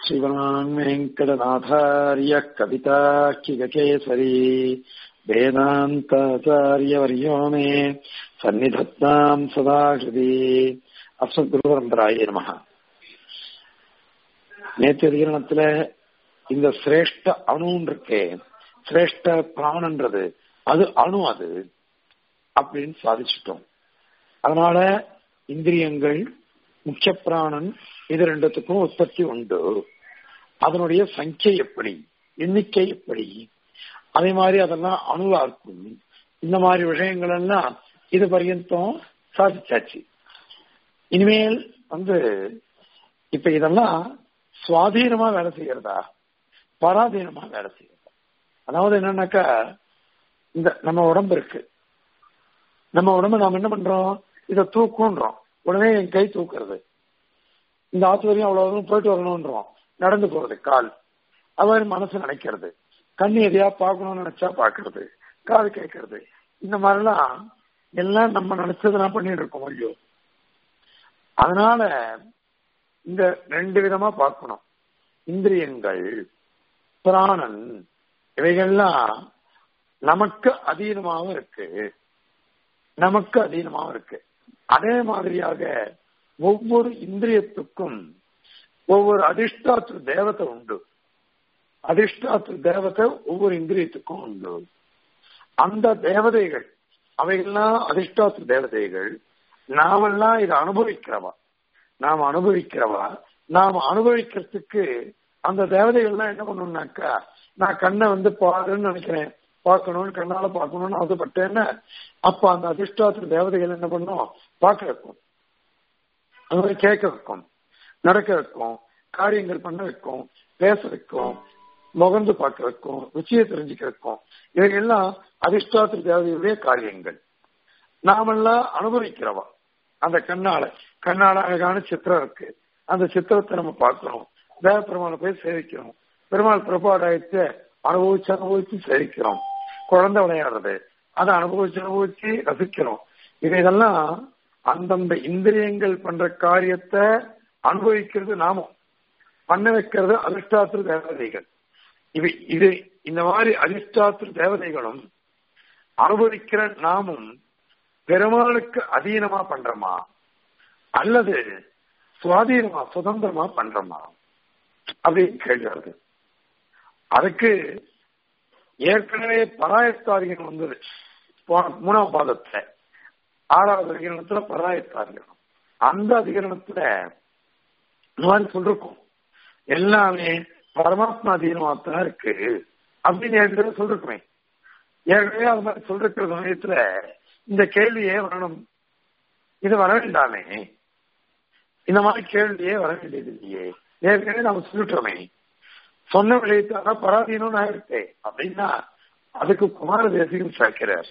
श्रीमान् वेङ्कटनाथार्य कविताख्यकेसरी वेदान्ताचार्यवर्यो मे सन्निधत्ताम् सदा हृदि அஸ்மத்குருபரம்பராய நமக நேற்று அதிகரணத்துல இந்த சிரேஷ்ட அணுன்னு இருக்கே சிரேஷ்ட பிராணன்றது அது அணு அது அப்படின்னு சாதிச்சிட்டோம் அதனால இந்திரியங்கள் முக்கிய பிராணன் இது ரெண்டுத்துக்கும் உற்பத்தி உண்டு அதனுடைய சங்கியை எப்படி எண்ணிக்கை எப்படி அதே மாதிரி அதெல்லாம் அணுவா இருக்கும் இந்த மாதிரி விஷயங்கள் எல்லாம் இது பர்யந்தம் சாதிச்சாச்சு இனிமேல் வந்து இப்ப இதெல்லாம் சுவாதீனமா வேலை செய்யறதா பராதீனமா வேலை செய்யறதா அதாவது என்னன்னாக்கா இந்த நம்ம உடம்பு இருக்கு நம்ம உடம்பு நாம என்ன பண்றோம் இதை தூக்குன்றோம் உடனே என் கை தூக்குறது இந்த ஆத்து வரையும் அவ்வளவு தூரம் போயிட்டு வரணும்ன்றோம் நடந்து போறது கால் அவர் மனசு நினைக்கிறது கண்ணு எதையா பார்க்கணும்னு நினைச்சா பாக்குறது காது கேட்கறது இந்த மாதிரிலாம் எல்லாம் நம்ம நினைச்சதெல்லாம் பண்ணிட்டு இருக்கோம் ஐயோ அதனால இந்த ரெண்டு விதமா பார்க்கணும் இந்திரியங்கள் பிராணன் இவைகள்லாம் நமக்கு அதீனமாகவும் இருக்கு நமக்கு அதீனமாகவும் இருக்கு அதே மாதிரியாக ஒவ்வொரு இந்திரியத்துக்கும் ஒவ்வொரு அதிர்ஷ்டாத்து தேவதை உண்டு அதிர்ஷ்டாத்து தேவதை ஒவ்வொரு இந்திரியத்துக்கும் உண்டு அந்த தேவதைகள் அவைகள்லாம் அதிர்ஷ்டாத்து தேவதைகள் நாமெல்லாம் இதை அனுபவிக்கிறவா நாம் அனுபவிக்கிறவா நாம் அனுபவிக்கிறதுக்கு அந்த தேவதைகள்லாம் என்ன பண்ணணும்னாக்கா நான் கண்ணை வந்து பாருன்னு நினைக்கிறேன் பார்க்கணும்னு கண்ணால பார்க்கணும்னு ஆசைப்பட்டேன்னு அப்ப அந்த அதிர்ஷ்டாத்திர தேவதைகள் என்ன பண்ணும் பார்க்க வைக்கும் அது மாதிரி கேட்க வைக்கும் நடக்க வைக்கும் காரியங்கள் பண்ண வைக்கும் பேச வைக்கும் முகந்து பார்க்க வைக்கும் ருச்சியை தெரிஞ்சுக்க வைக்கும் இவைகள்லாம் அதிர்ஷ்டாத்திர தேவதையுடைய காரியங்கள் நாமெல்லாம் அனுபவிக்கிறவா அந்த கண்ணால கண்ணால அழகான சித்திரம் இருக்கு அந்த சித்திரத்தை நம்ம பார்க்கிறோம் தேவ பெருமாளை போய் சேவிக்கிறோம் பெருமாள் பிரபாடாயத்தை அனுபவிச்சு அனுபவிச்சு சேவிக்கிறோம் குழந்தை விளையாடுறது அதை அனுபவிச்சு அனுபவிச்சு ரசிக்கிறோம் இவையெல்லாம் அந்தந்த இந்திரியங்கள் பண்ற காரியத்தை அனுபவிக்கிறது நாமும் பண்ண வைக்கிறது அதிர்ஷ்டாத்திர தேவதைகள் இவை இது இந்த மாதிரி அதிர்ஷ்டாத்திர தேவதைகளும் அனுபவிக்கிற நாமும் பெருமாளுக்கு அதீனமா பண்றோமா அல்லது சுவாதீனமா சுதந்திரமா பண்றோமா அப்படின்னு கேள்வி வருது அதுக்கு ஏற்கனவே பராயத்தாரிகன் வந்தது மூணாம் பாதத்துல ஆறாவது அதிகரணத்துல பராயத்தாரிகனம் அந்த அதிகரணத்துல இந்த மாதிரி சொல்லிருக்கோம் எல்லாமே பரமாத்மா அதீனமா தான் இருக்கு அப்படின்னு ஏற்கனவே சொல்லிருக்குமே ஏற்கனவே அது மாதிரி சொல்லிருக்கிற சமயத்துல இந்த கேள்வியே வரணும் இது வர வேண்டாமே இந்த மாதிரி கேள்வியே வர வேண்டியது இல்லையே ஏற்கனவே நாம சொல்லிட்டோமே சொன்ன விளையத்தாக பராதீனம் ஆயிடுச்சு அப்படின்னா அதுக்கு குமார தேசிகம் சேர்க்கிறார்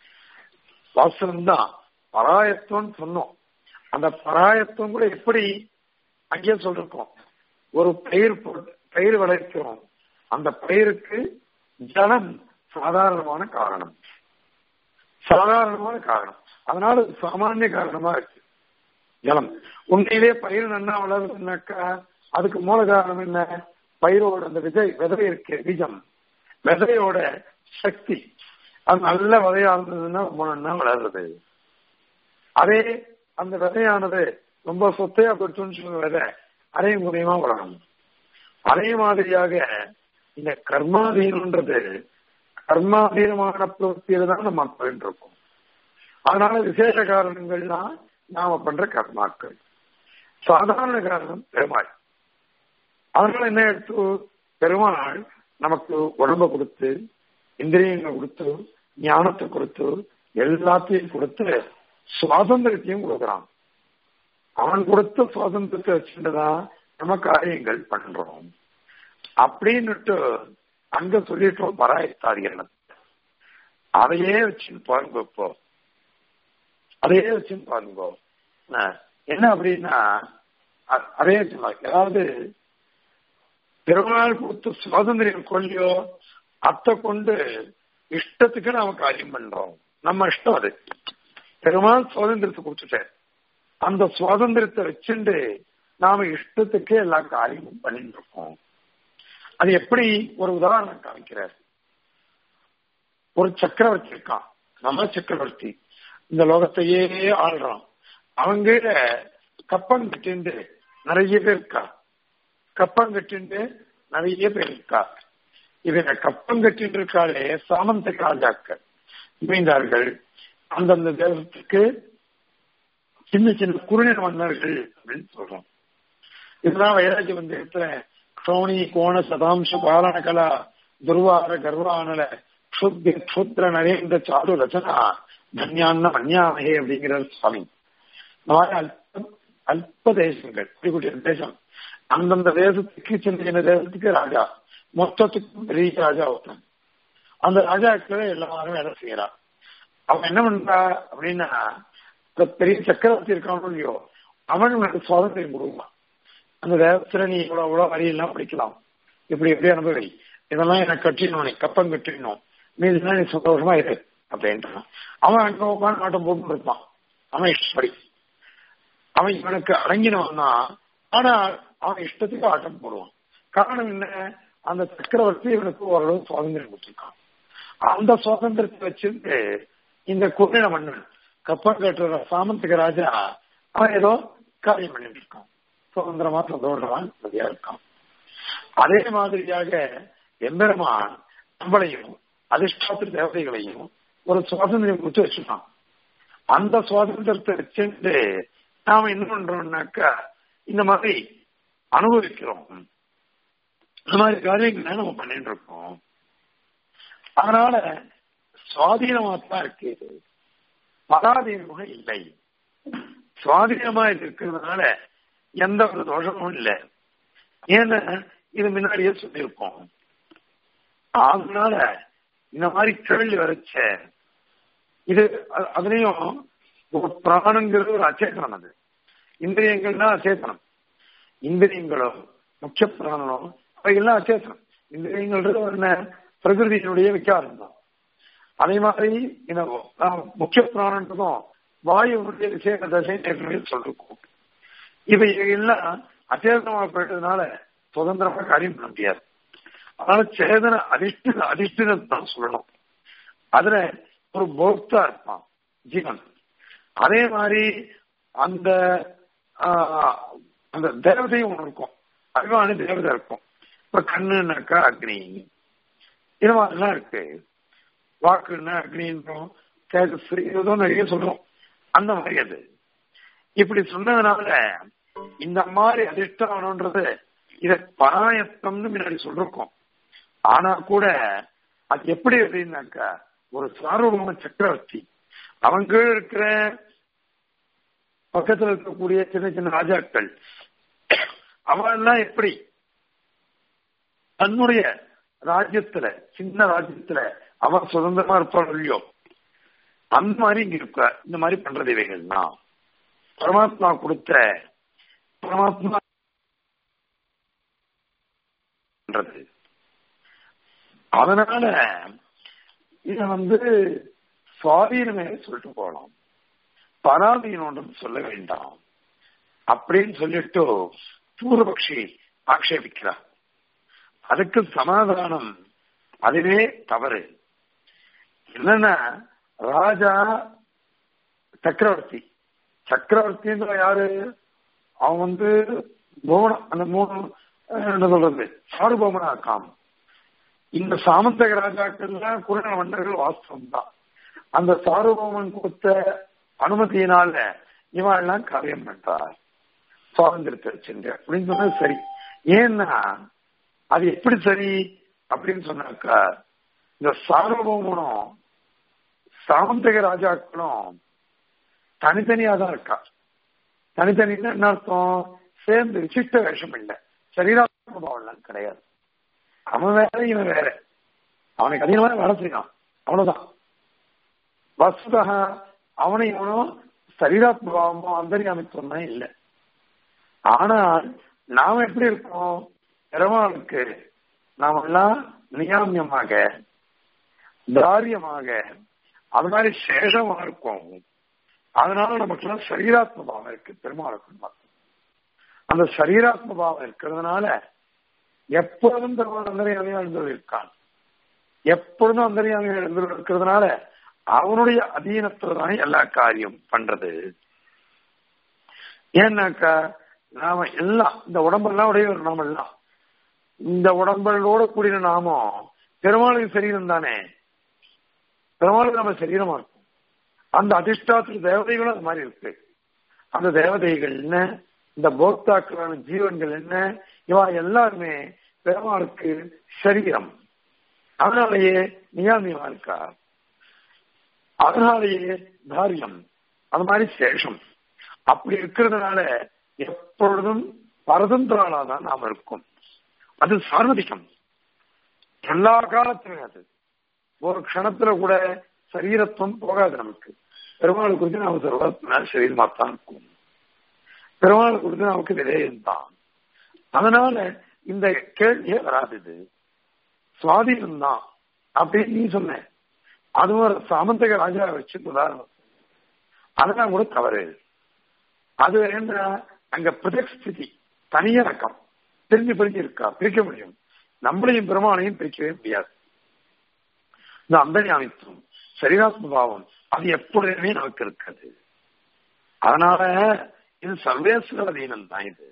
வாசனம் தான் பராயத்துவம் சொன்னோம் அந்த பராயத்துவம் கூட எப்படி அங்கேயே சொல்லிருக்கோம் ஒரு பயிர் பயிர் விளைக்கிறோம் அந்த பயிருக்கு ஜலம் சாதாரணமான காரணம் சாதாரணமான காரணம் அதனால சாமானிய காரணமா இருக்கு ஜலம் உண்மையிலே பயிர் நன்னா வளருதுன்னாக்கா அதுக்கு மூல காரணம் என்ன பயிரோட அந்த விதை விதை இருக்கு பீஜம் விதையோட சக்தி அது நல்ல விதையா இருந்ததுன்னா ரொம்ப நன்னா வளருது அதே அந்த விதையானது ரொம்ப சொத்தையா போயிடுச்சுன்னு சொல்லுங்க விதை அதே மூலியமா வளரும் அதே மாதிரியாக இந்த கர்மாதீனன்றது கர்மாதீனமான பிரவൃத்தியில தான் நம்ம போயிட்டு இருக்கோம் அதனால விசேஷ காரணங்கள்லாம் நாம பண்ற கர்மாக்கள் சாதாரண காரணம் பெருமாள் அதனால என்ன எடுத்து பெருமாள் நமக்கு உடம்ப கொடுத்து இந்திரியங்களை கொடுத்து ஞானத்தை கொடுத்து எல்லாத்தையும் கொடுத்து சுவாதந்திரத்தையும் கொடுக்குறான் அவன் கொடுத்த சுவாதந்திரத்தை வச்சுட்டுதான் நம்ம காரியங்கள் பண்றோம் அப்படின்னுட்டு அங்க சொல்லிட்டோம் பராயத்தாதிகள் அதையே வச்சு பாருங்க இப்போ அதையே வச்சு பாருங்க என்ன அப்படின்னா அதே அதாவது பெருமாள் கொடுத்த சுவாதந்திரம் கொள்ளியோ அத்தை கொண்டு இஷ்டத்துக்கு நாம காரியம் பண்றோம் நம்ம இஷ்டம் அது பெருமாள் சுவாதந்திரத்தை கொடுத்துட்டார் அந்த சுவாதந்திரத்தை வச்சுண்டு நாம இஷ்டத்துக்கு எல்லா காரியமும் பண்ணிட்டு இருக்கோம் அது எப்படி ஒரு உதாரணம் காமிக்கிறார் ஒரு சக்கரவர்த்தி இருக்கான் நம்ம சக்கரவர்த்தி இந்த லோகத்தையே ஆள்றான் அவங்க கப்பம் கட்டிண்டு நிறைய பேர் இருக்கா கப்பம் கட்டிண்டு நிறைய பேர் இருக்கா இவங்க கப்பம் கட்டிட்டு இருக்காளே சாமந்த ராஜாக்கள் இணைந்தார்கள் அந்தந்த தேசத்துக்கு சின்ன சின்ன குறுநில மன்னர்கள் அப்படின்னு சொல்றோம் இதெல்லாம் வைராஜ்ய மந்திரத்துல சோனி கோண சதாம்ச பாலன கலா துர்வார கர்வானல க்ஷுத்ர க்ஷுத்ர நரேந்திர சாரு ரச்சனா தன்யான்ன மன்யாமகே அப்படிங்கிறார் சுவாமி இந்த மாதிரி அல்ப அல்ப தேசங்கள் குட்டி குட்டி தேசம் அந்தந்த தேசத்துக்கு சின்ன சின்ன தேசத்துக்கு ராஜா மொத்தத்துக்கும் பெரிய ராஜா ஒருத்தன் அந்த ராஜாக்களை எல்லாரும் வேலை செய்யறான் அவன் என்ன பண்றா அப்படின்னா இந்த பெரிய சக்கரவர்த்தி இருக்கானோ இல்லையோ அவன் உனக்கு சுவாதந்திரம் கொடுப்பான் அந்த தேவத்துல நீ இவ்வளவு இவ்வளவு வரியெல்லாம் படிக்கலாம் இப்படி எப்படி அனுபவி இதெல்லாம் எனக்கு கட்டிடணும் நீ கப்பம் கட்டிடணும் நீ இதெல்லாம் நீ சந்தோஷமா இரு அப்படின்ட்டான் அவன் அங்க உட்காந்து ஆட்டம் போட்டு இருப்பான் அவன் இஷ்டப்படி அவன் இவனுக்கு அடங்கினவன் தான் ஆனா அவன் இஷ்டத்துக்கு ஆட்டம் போடுவான் காரணம் என்ன அந்த சக்கரவர்த்தி இவனுக்கு ஓரளவு சுதந்திரம் கொடுத்துருக்கான் அந்த சுதந்திரத்தை வச்சுட்டு இந்த குறையின மன்னன் கப்பம் கட்டுற சாமந்திக ராஜா அவன் ஏதோ காரியம் பண்ணிட்டு இருக்கான் சுதந்திரமா சந்தோஷமா நிம்மதியா இருக்கான் அதே மாதிரியாக எம்பெருமான் நம்மளையும் அதிர்ஷ்டாத்திர தேவதைகளையும் ஒரு சுவாதந்திரம் கொடுத்து வச்சுட்டான் அந்த சுவாதந்திரத்தை வச்சுட்டு நாம என்ன பண்றோம்னாக்கா இந்த மாதிரி அனுபவிக்கிறோம் இந்த மாதிரி காரியங்களை நம்ம பண்ணிட்டு இருக்கோம் அதனால சுவாதீனமா தான் இருக்கு இது பராதீனமாக இல்லை சுவாதீனமா இது இருக்கிறதுனால எந்த ஒரு தோஷமும் இல்லை ஏன்னா இது முன்னாடியே சொல்லியிருக்கோம் அதனால இந்த மாதிரி கேள்வி வரைச்ச இது அதுலயும் ஒரு பிராணங்கிறது ஒரு அச்சேதனம் அது இந்திரியங்கள்னா அச்சேதனம் இந்திரியங்களும் முக்கிய பிராணனும் அவைகள்லாம் அச்சேதனம் இந்திரியங்கள்ன்றது என்ன பிரகிருதியினுடைய விகாரம் தான் அதே மாதிரி இந்த முக்கிய பிராணன்றதும் வாயுனுடைய விசேஷ தசை சொல்லிருக்கோம் இவை எல்லாம் அச்சேதனமாக போயிட்டதுனால சுதந்திரமா காரியம் பண்ண முடியாது அதனால சேதன அதிஷ்டித அதிஷ்டிதம் தான் சொல்லணும் அதுல ஒரு போக்தா இருப்பான் ஜீவன் அதே மாதிரி அந்த அந்த தேவதையும் ஒண்ணு இருக்கும் அபிமான தேவதை இருக்கும் இப்ப கண்ணுனாக்கா அக்னி இது மாதிரிலாம் இருக்கு வாக்குன்னா அக்னின்றோம் தேஜஸ் ஏதோ நிறைய சொல்றோம் அந்த மாதிரி அது இப்படி சொன்னதுனால இந்த மாதிரி அதிர்ஷ்டம்ன்றது இத பராயத்தம்னு முன்னாடி சொல்றோம் ஆனா கூட அது எப்படி அப்படின்னாக்கா ஒரு சார்வபௌம சக்கரவர்த்தி அவங்க இருக்கிற பக்கத்துல இருக்கக்கூடிய சின்ன சின்ன ராஜாக்கள் அவெல்லாம் எப்படி தன்னுடைய ராஜ்யத்துல சின்ன ராஜ்யத்துல அவன் சுதந்திரமா இருப்பான் இல்லையோ அந்த மாதிரி இங்க இருக்க இந்த மாதிரி பண்றது இவைகள்னா பரமாத்மா கொடுத்த பரமாத்மா அதனால இத வந்து சுவாதீனமே சொல்லிட்டு போகலாம் பராதீனம் சொல்ல வேண்டாம் அப்படின்னு சொல்லிட்டு பூர்வபக்ஷி ஆக்ஷேபிக்கிறார் அதுக்கு சமாதானம் அதுவே தவறு என்னன்னா ராஜா சக்கரவர்த்தி சக்கரவர்த்தின்ற யாரு அவன் வந்து புவனம் அந்த மூணு என்ன சொல்றது சார்பவனா இருக்கான் இந்த சாமந்தக ராஜாக்கள்லாம் குரண மன்னர்கள் வாஸ்தவம் தான் அந்த சார்வபௌமன் கொடுத்த அனுமதியினால இவன் எல்லாம் காரியம் பண்றார் சுவாதந்திரத்தை சென்று அப்படின்னு சொன்னது சரி ஏன்னா அது எப்படி சரி அப்படின்னு சொன்னாக்கா இந்த சார்வபௌமனும் சாமந்தக ராஜாக்களும் தனித்தனியா தான் இருக்கா தனித்தனின்னா என்ன அர்த்தம் சேர்ந்து விசிஷ்ட வேஷம் இல்லை சரீராத்மபாவம்லாம் கிடையாது அவன் வேற இவன் வேற அவனுக்கு அதிகமாக வேலை செய்யலாம் அவ்வளவுதான் வசுதா அவனை இவனும் சரீராத்மபாவமோ அந்தரியாமித்துவம் தான் இல்லை ஆனால் நாம எப்படி இருக்கோம் பெருமாளுக்கு நாமெல்லாம் நியாமியமாக தாரியமாக அது மாதிரி சேஷமா இருக்கும் அதனால நமக்கு எல்லாம் சரீராத்மபாவம் இருக்கு பெருமாளுக்கு மட்டும் அந்த சரீராத்ம பாவம் இருக்கிறதுனால எப்பொழுதும் பெருமாள் அந்தரியாமையா இருக்கான் எப்பொழுதும் அந்தரியாமையா இருக்கிறதுனால அவனுடைய அதீனத்துல தான் எல்லா காரியம் பண்றது ஏன்னாக்கா நாம எல்லாம் இந்த உடம்பெல்லாம் உடையவர் நாம எல்லாம் இந்த உடம்புகளோட கூடிய நாமம் பெருமாளுக்கு சரீரம் தானே பெருமாளுக்கு நம்ம சரீரமா இருக்கும் அந்த அதிஷ்டாத்திர தேவதைகளும் அது மாதிரி இருக்கு அந்த தேவதைகள் என்ன இந்த போக்தாக்களான ஜீவன்கள் என்ன இவா எல்லாருமே பெருமாளுக்கு சரீரம் அதனாலேயே நியாமியமா இருக்கா அதனாலேயே தாரியம் அது மாதிரி சேஷம் அப்படி இருக்கிறதுனால எப்பொழுதும் பரதந்திராளா தான் நாம் இருக்கும் அது சார்வதிக்கம் எல்லா காலத்திலும் அது ஒரு க்ஷணத்துல கூட சரீரத்துவம் போகாது நமக்கு பெருமாள் குறித்து நாம சர்வத்தினா சரீரமா தான் இருக்கும் பெருமாள் குறித்து நமக்கு விதேயம் தான் அதனால இந்த கேள்வியே வராது இது சுவாதீனம் தான் அப்படின்னு நீ சொன்ன அதுவும் ஒரு சாமந்தக ராஜா வச்சு உதாரணம் அதெல்லாம் கூட தவறு அது என்ன அங்க பிரதக் ஸ்திதி தனியா இருக்கான் பிரிஞ்சு பிரிஞ்சு இருக்கா பிரிக்க முடியும் நம்மளையும் பெருமானையும் பிரிக்கவே முடியாது இந்த அந்தரியாமித்துவம் சரீராத்ம பாவம் அது எப்பொழுதுமே நமக்கு இருக்காது அதனால இது சர்வேஸ்வர அதீனம் தான் இது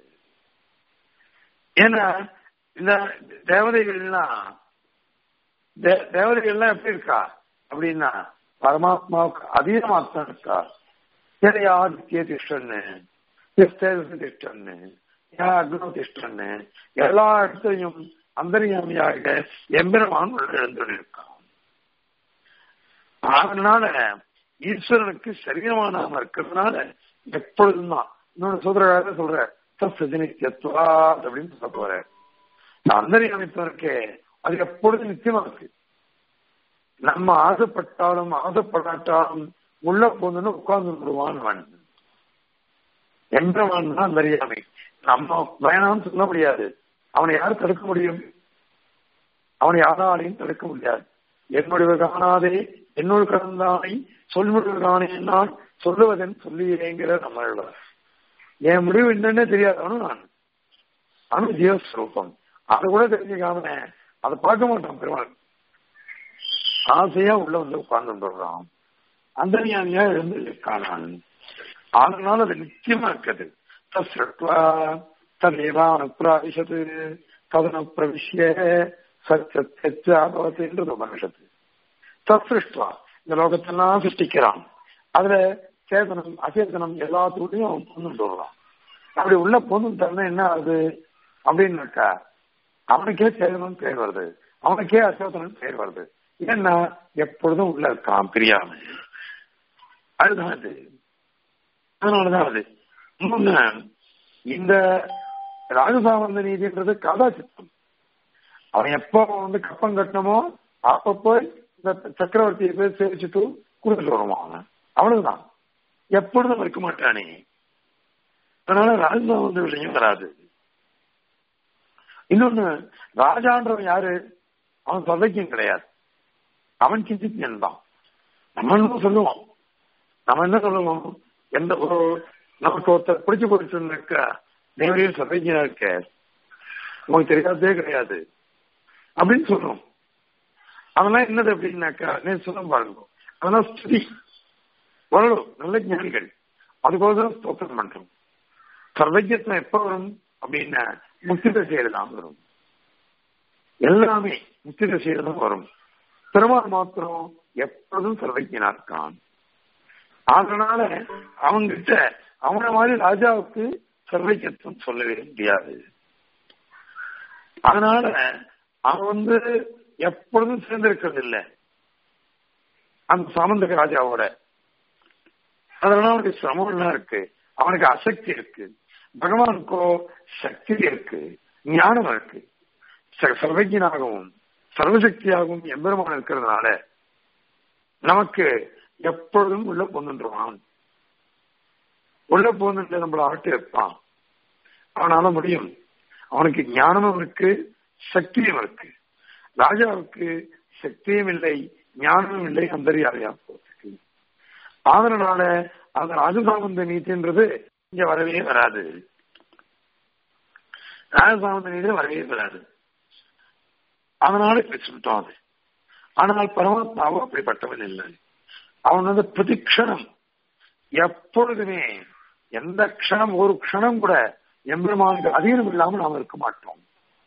ஏன்னா இந்த தேவதைகள்லாம் தேவதைகள்லாம் எப்படி இருக்கா அப்படின்னா பரமாத்மாவுக்கு அதீனமாத்தான் இருக்கா ஆதித்ய திஷ்டன்னு திஷ்டன்னு அக்னோ திஷ்டன்னு எல்லா இடத்துலையும் அந்தரியாமியாக எம்பெருமான் எழுந்திருக்கான் அதனால ஈஸ்வரனுக்கு சரீரமான நாம இருக்கிறதுனால எப்பொழுதும் தான் இன்னொன்னு சொல்ற சொல்ற சஜனித்யத்வா அப்படின்னு சொல்ல போற அந்தரியாமித்தம் இருக்கே அது எப்பொழுதும் நிச்சயமா இருக்கு நம்ம ஆசைப்பட்டாலும் ஆசைப்படாட்டாலும் உள்ள போந்துன்னு உட்கார்ந்து விடுவான் அவன் என்றவன் தான் தெரியாமை நம்ம வேணாம்னு சொல்ல முடியாது அவனை யாரும் தடுக்க முடியும் அவனை யாராலையும் தடுக்க முடியாது என்னுடைய காணாதே என்னோடு கடந்தானை சொல்முடிவு காணே நான் சொல்லுவதன் சொல்லுகிறேங்கிற நம்ம என் முடிவு என்னன்னே தெரியாதவனும் நான் அவனு ஜீவஸ்வரூபம் அது கூட தெரிஞ்சுக்காம அதை பார்க்க மாட்டான் பெருமாள் ஆசையா உள்ள வந்து உட்கார்ந்து வந்துடுறான் அந்த ஞானியா எழுந்து காணான் அதனால அது நிச்சயமா இருக்குது தஸ்ருத்வா ததேவான பிராவிசது ததன பிரவிஷ்ய சத்தியபவத்து என்றது உபனிஷத்து தத்ருஷ்டுவா இந்த லோகத்தெல்லாம் சிருஷ்டிக்கிறான் அதுல சேதனம் அச்சேதனம் எல்லாத்துக்கூடையும் அவன் பொண்ணு விடுறான் அப்படி உள்ள பொண்ணு தரணும் என்ன ஆகுது அப்படின்னாக்கா அவனுக்கே சேதனம் பேர் வருது அவனுக்கே அச்சேதனம் பேர் வருது ஏன்னா எப்பொழுதும் உள்ள இருக்கான் பிரியாம அதுதான் அது அதனாலதான் அது இன்னொன்னு இந்த ராஜசாமந்த நீதின்றது கதாச்சித்தம் அவன் எப்போ வந்து கப்பம் கட்டணுமோ அப்ப போய் இந்த சக்கரவர்த்தியை போய் சேவிச்சுட்டு கொடுத்துட்டு வருவான் அவன் அவ்வளவுதான் எப்பொழுதும் இருக்க மாட்டானே அதனால ராஜசாமந்த விஷயம் வராது இன்னொன்னு ராஜான்றவன் யாரு அவன் சதைக்கும் கிடையாது அவன் சிந்தித்தன் தான் நம்ம என்ன சொல்லுவோம் நம்ம என்ன சொல்லுவோம் எந்த ஒரு நமக்கு ஒருத்தர் பிடிச்சு போயிட்டு தேவரையும் சதைக்கினா இருக்க உங்களுக்கு தெரியாதே கிடையாது அப்படின்னு சொல்றோம் அதெல்லாம் என்னது அப்படின்னாக்கா நேற்று சொல்ல பாருங்க அதெல்லாம் ஸ்துதி வரணும் நல்ல ஞானிகள் அதுக்கோசரம் ஸ்தோத்திரம் பண்றோம் சர்வஜத்வம் எப்ப வரும் அப்படின்னா முக்தி தசையில தான் வரும் எல்லாமே முக்தி தசையில தான் வரும் பெருமாள் மாத்திரம் எப்பொழுதும் சர்வஜனா இருக்கான் அதனால அவங்கிட்ட அவனை மாதிரி ராஜாவுக்கு சர்வஜத்துவம் சொல்லவே முடியாது அதனால அவன் வந்து எப்பொழுதும் சேர்ந்திருக்கிறது இல்லை அந்த சாமந்தக ராஜாவோட அதனால அவனுக்கு சிரமம்லாம் இருக்கு அவனுக்கு அசக்தி இருக்கு பகவானுக்கோ சக்தி இருக்கு ஞானம் இருக்கு சர்வஜனாகவும் சர்வசக்தியாகவும் எம்பெருமான் இருக்கிறதுனால நமக்கு எப்பொழுதும் உள்ள பொண்ணுன்றான் உள்ள போந்து நம்மள ஆட்டு வைப்பான் அவனால முடியும் அவனுக்கு ஞானமும் இருக்கு சக்தியும் இருக்கு ராஜாவுக்கு சக்தியும் இல்லை ஞானமும் இல்லை அந்தரியாதையா போறதுக்கு அதனால அந்த ராஜசாமந்த நீதின்றது இங்க வரவே வராது ராஜசாமந்தனியில வரவே வராது அதனால இப்படி சொல்லிட்டோம் அது ஆனால் பரமாத்மாவும் அப்படிப்பட்டவன் இல்லை அவன் வந்து பிரதிக்ஷணம் எப்பொழுதுமே எந்த க்ஷணம் ஒரு க்ஷணம் கூட எம்பெருமானுக்கு அதீனம் இல்லாமல் நாம் இருக்க மாட்டோம்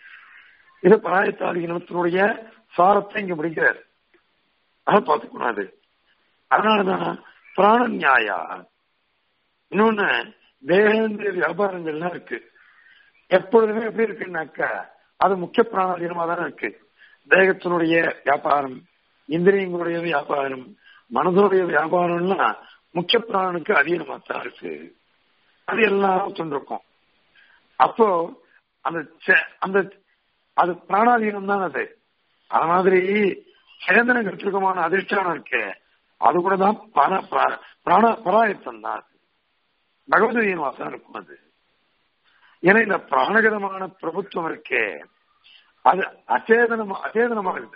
இது பராயத்தாதிகத்தினுடைய சாரத்தை இங்க முடிக்கிறார் அதை பார்த்துக்கூடாது அதனாலதான் பிராண நியாயா இன்னொன்னு தேகேந்திர வியாபாரங்கள்லாம் இருக்கு எப்பொழுதுமே எப்படி இருக்குன்னாக்கா அது முக்கிய பிராணாதீனமா தானே இருக்கு தேகத்தினுடைய வியாபாரம் இந்திரியங்களுடைய வியாபாரம் மனதனுடைய வியாபாரம்னா முக்கிய பிராணனுக்கு அதீனமா தான் இருக்கு அது எல்லாம் சொல்லிருக்கோம் அப்போ அந்த அந்த அது பிராணாதீனம் தான் அது அது மாதிரி சேதன கத்திருக்கமான அதிர்ஷ்டானம் இருக்கு அது கூட தான் பிராண பராயத்தம் தான் பகவதீனமா தான் இருக்கும் அது ஏன்னா இந்த பிராணகரமான பிரபுத்துவம் இருக்கே அது அச்சேதனமா அச்சேதனமா இருக்குது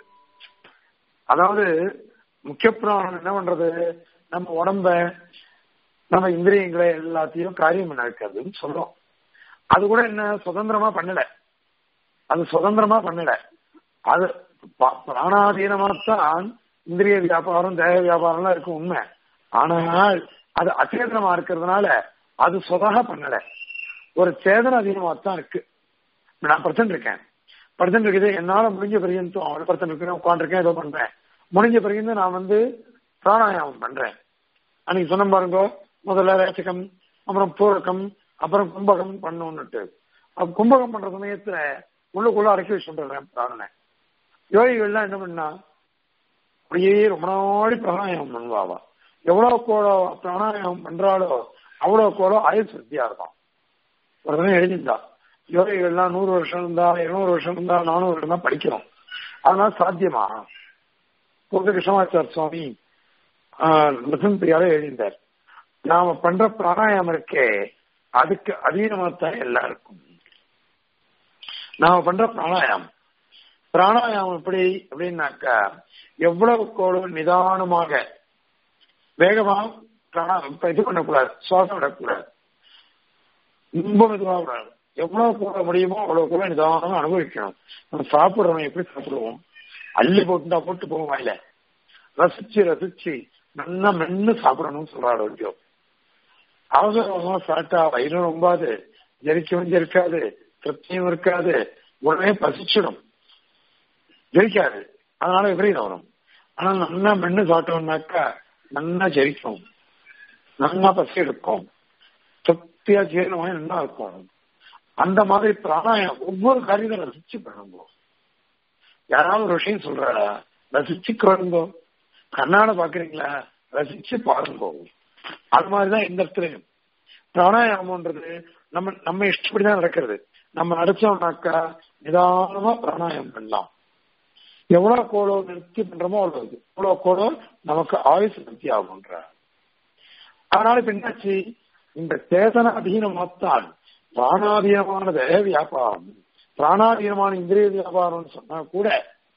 அதாவது முக்கிய பிராணம் என்ன பண்றது நம்ம உடம்ப நம்ம இந்திரியங்களை எல்லாத்தையும் காரியம் பண்ண வைக்கிறதுன்னு சொல்றோம் அது கூட என்ன சுதந்திரமா பண்ணல அது சுதந்திரமா பண்ணல அது பிராணாதீனமாத்தான் இந்திரிய வியாபாரம் தேக வியாபாரம்லாம் இருக்கும் உண்மை ஆனால் அது அச்சேதனமா இருக்கிறதுனால அது சொதாக பண்ணல ஒரு சேதன அதீனமா தான் இருக்கு நான் படுத்துட்டு இருக்கேன் படுத்துட்டு இருக்குது என்னால முடிஞ்ச பிறகு படுத்துட்டு இருக்கேன் உட்காந்துருக்கேன் ஏதோ பண்றேன் முடிஞ்ச பிறகு நான் வந்து பிராணாயாமம் பண்றேன் அன்னைக்கு சொன்ன பாருங்க முதல்ல ரேச்சகம் அப்புறம் பூரகம் அப்புறம் கும்பகம் பண்ணணும்னுட்டு கும்பகம் பண்ற சமயத்துல உள்ளுக்குள்ள அடக்கி வச்சுன்றேன் பிராணனை யோகிகள்லாம் என்ன பண்ணா அப்படியே ரொம்ப நாளி பிராணாயாமம் பண்ணுவாவா எவ்வளவு கோளோ பிராணாயாமம் பண்றாளோ அவ்வளவு கோளோ ஆயுள் சக்தியா இருக்கும் ஒரு தினம் எழுதியிருந்தா யோகிகள்லாம் நூறு வருஷம் இருந்தா இருநூறு வருஷம் இருந்தா நானூறு வருஷம் தான் படிக்கிறோம் அதனால சாத்தியமா புத்த கிருஷ்ணமாச்சார் சுவாமி மிருதன் பிரியால எழுதியிருந்தார் நாம பண்ற பிராணாயாமம் இருக்கே அதுக்கு அதீனமாத்தான் எல்லாருக்கும் நாம பண்ற பிராணாயாமம் பிராணாயாமம் எப்படி அப்படின்னாக்கா எவ்வளவு கோளோ நிதானமாக வேகமா பிராணா இது பண்ணக்கூடாது சுவாசம் விடக்கூடாது ரொம்ப மெதுவாக கூடாது எவ்வளவு கூட முடியுமோ அவ்வளவு கூட நிதானமா அனுபவிக்கணும் நம்ம சாப்பிடுறவன் எப்படி சாப்பிடுவோம் அள்ளி போட்டுட்டா போட்டு போவோம் வாயில ரசிச்சு ரசிச்சு நல்லா மென்னு சாப்பிடணும்னு சொல்றாரு ஐயோ அவசரமா சாப்பிட்டா வயிறு ரொம்பாது ஜெரிக்கவும் ஜெரிக்காது திருப்தியும் இருக்காது உடனே பசிச்சிடும் ஜெரிக்காது அதனால விபரீதம் வரும் ஆனா நல்லா மென்னு சாப்பிட்டோம்னாக்கா நல்லா ஜெரிக்கும் நல்லா பசி எடுக்கும் திருப்தியா ஜீரணமாக நல்லா இருக்கும் அந்த மாதிரி பிராணாயம் ஒவ்வொரு காரியத்தை ரசிச்சு பண்ணுங்க யாராவது ஒரு விஷயம் சொல்றாரா ரசிச்சு கேளுங்கோ கண்ணாட பாக்குறீங்களா ரசிச்சு பாருங்கோ அது மாதிரிதான் இந்த இடத்துலயும் பிராணாயாமம்ன்றது நம்ம நம்ம இஷ்டப்படிதான் நடக்கிறது நம்ம நடிச்சோம்னாக்கா நிதானமா பிராணாயாமம் பண்ணலாம் எவ்வளவு கோளோ நிறுத்தி பண்றோமோ அவ்வளவு எவ்வளவு கோளோ நமக்கு ஆயுசு நிறுத்தி ஆகுன்ற அதனால இப்ப என்னாச்சு இந்த சேதன அதீனமாத்தான் பிராணாதீனமான தேக வியாபாரம் பிராணாதீனமான இந்திரிய வியாபாரம்னு சொன்னா கூட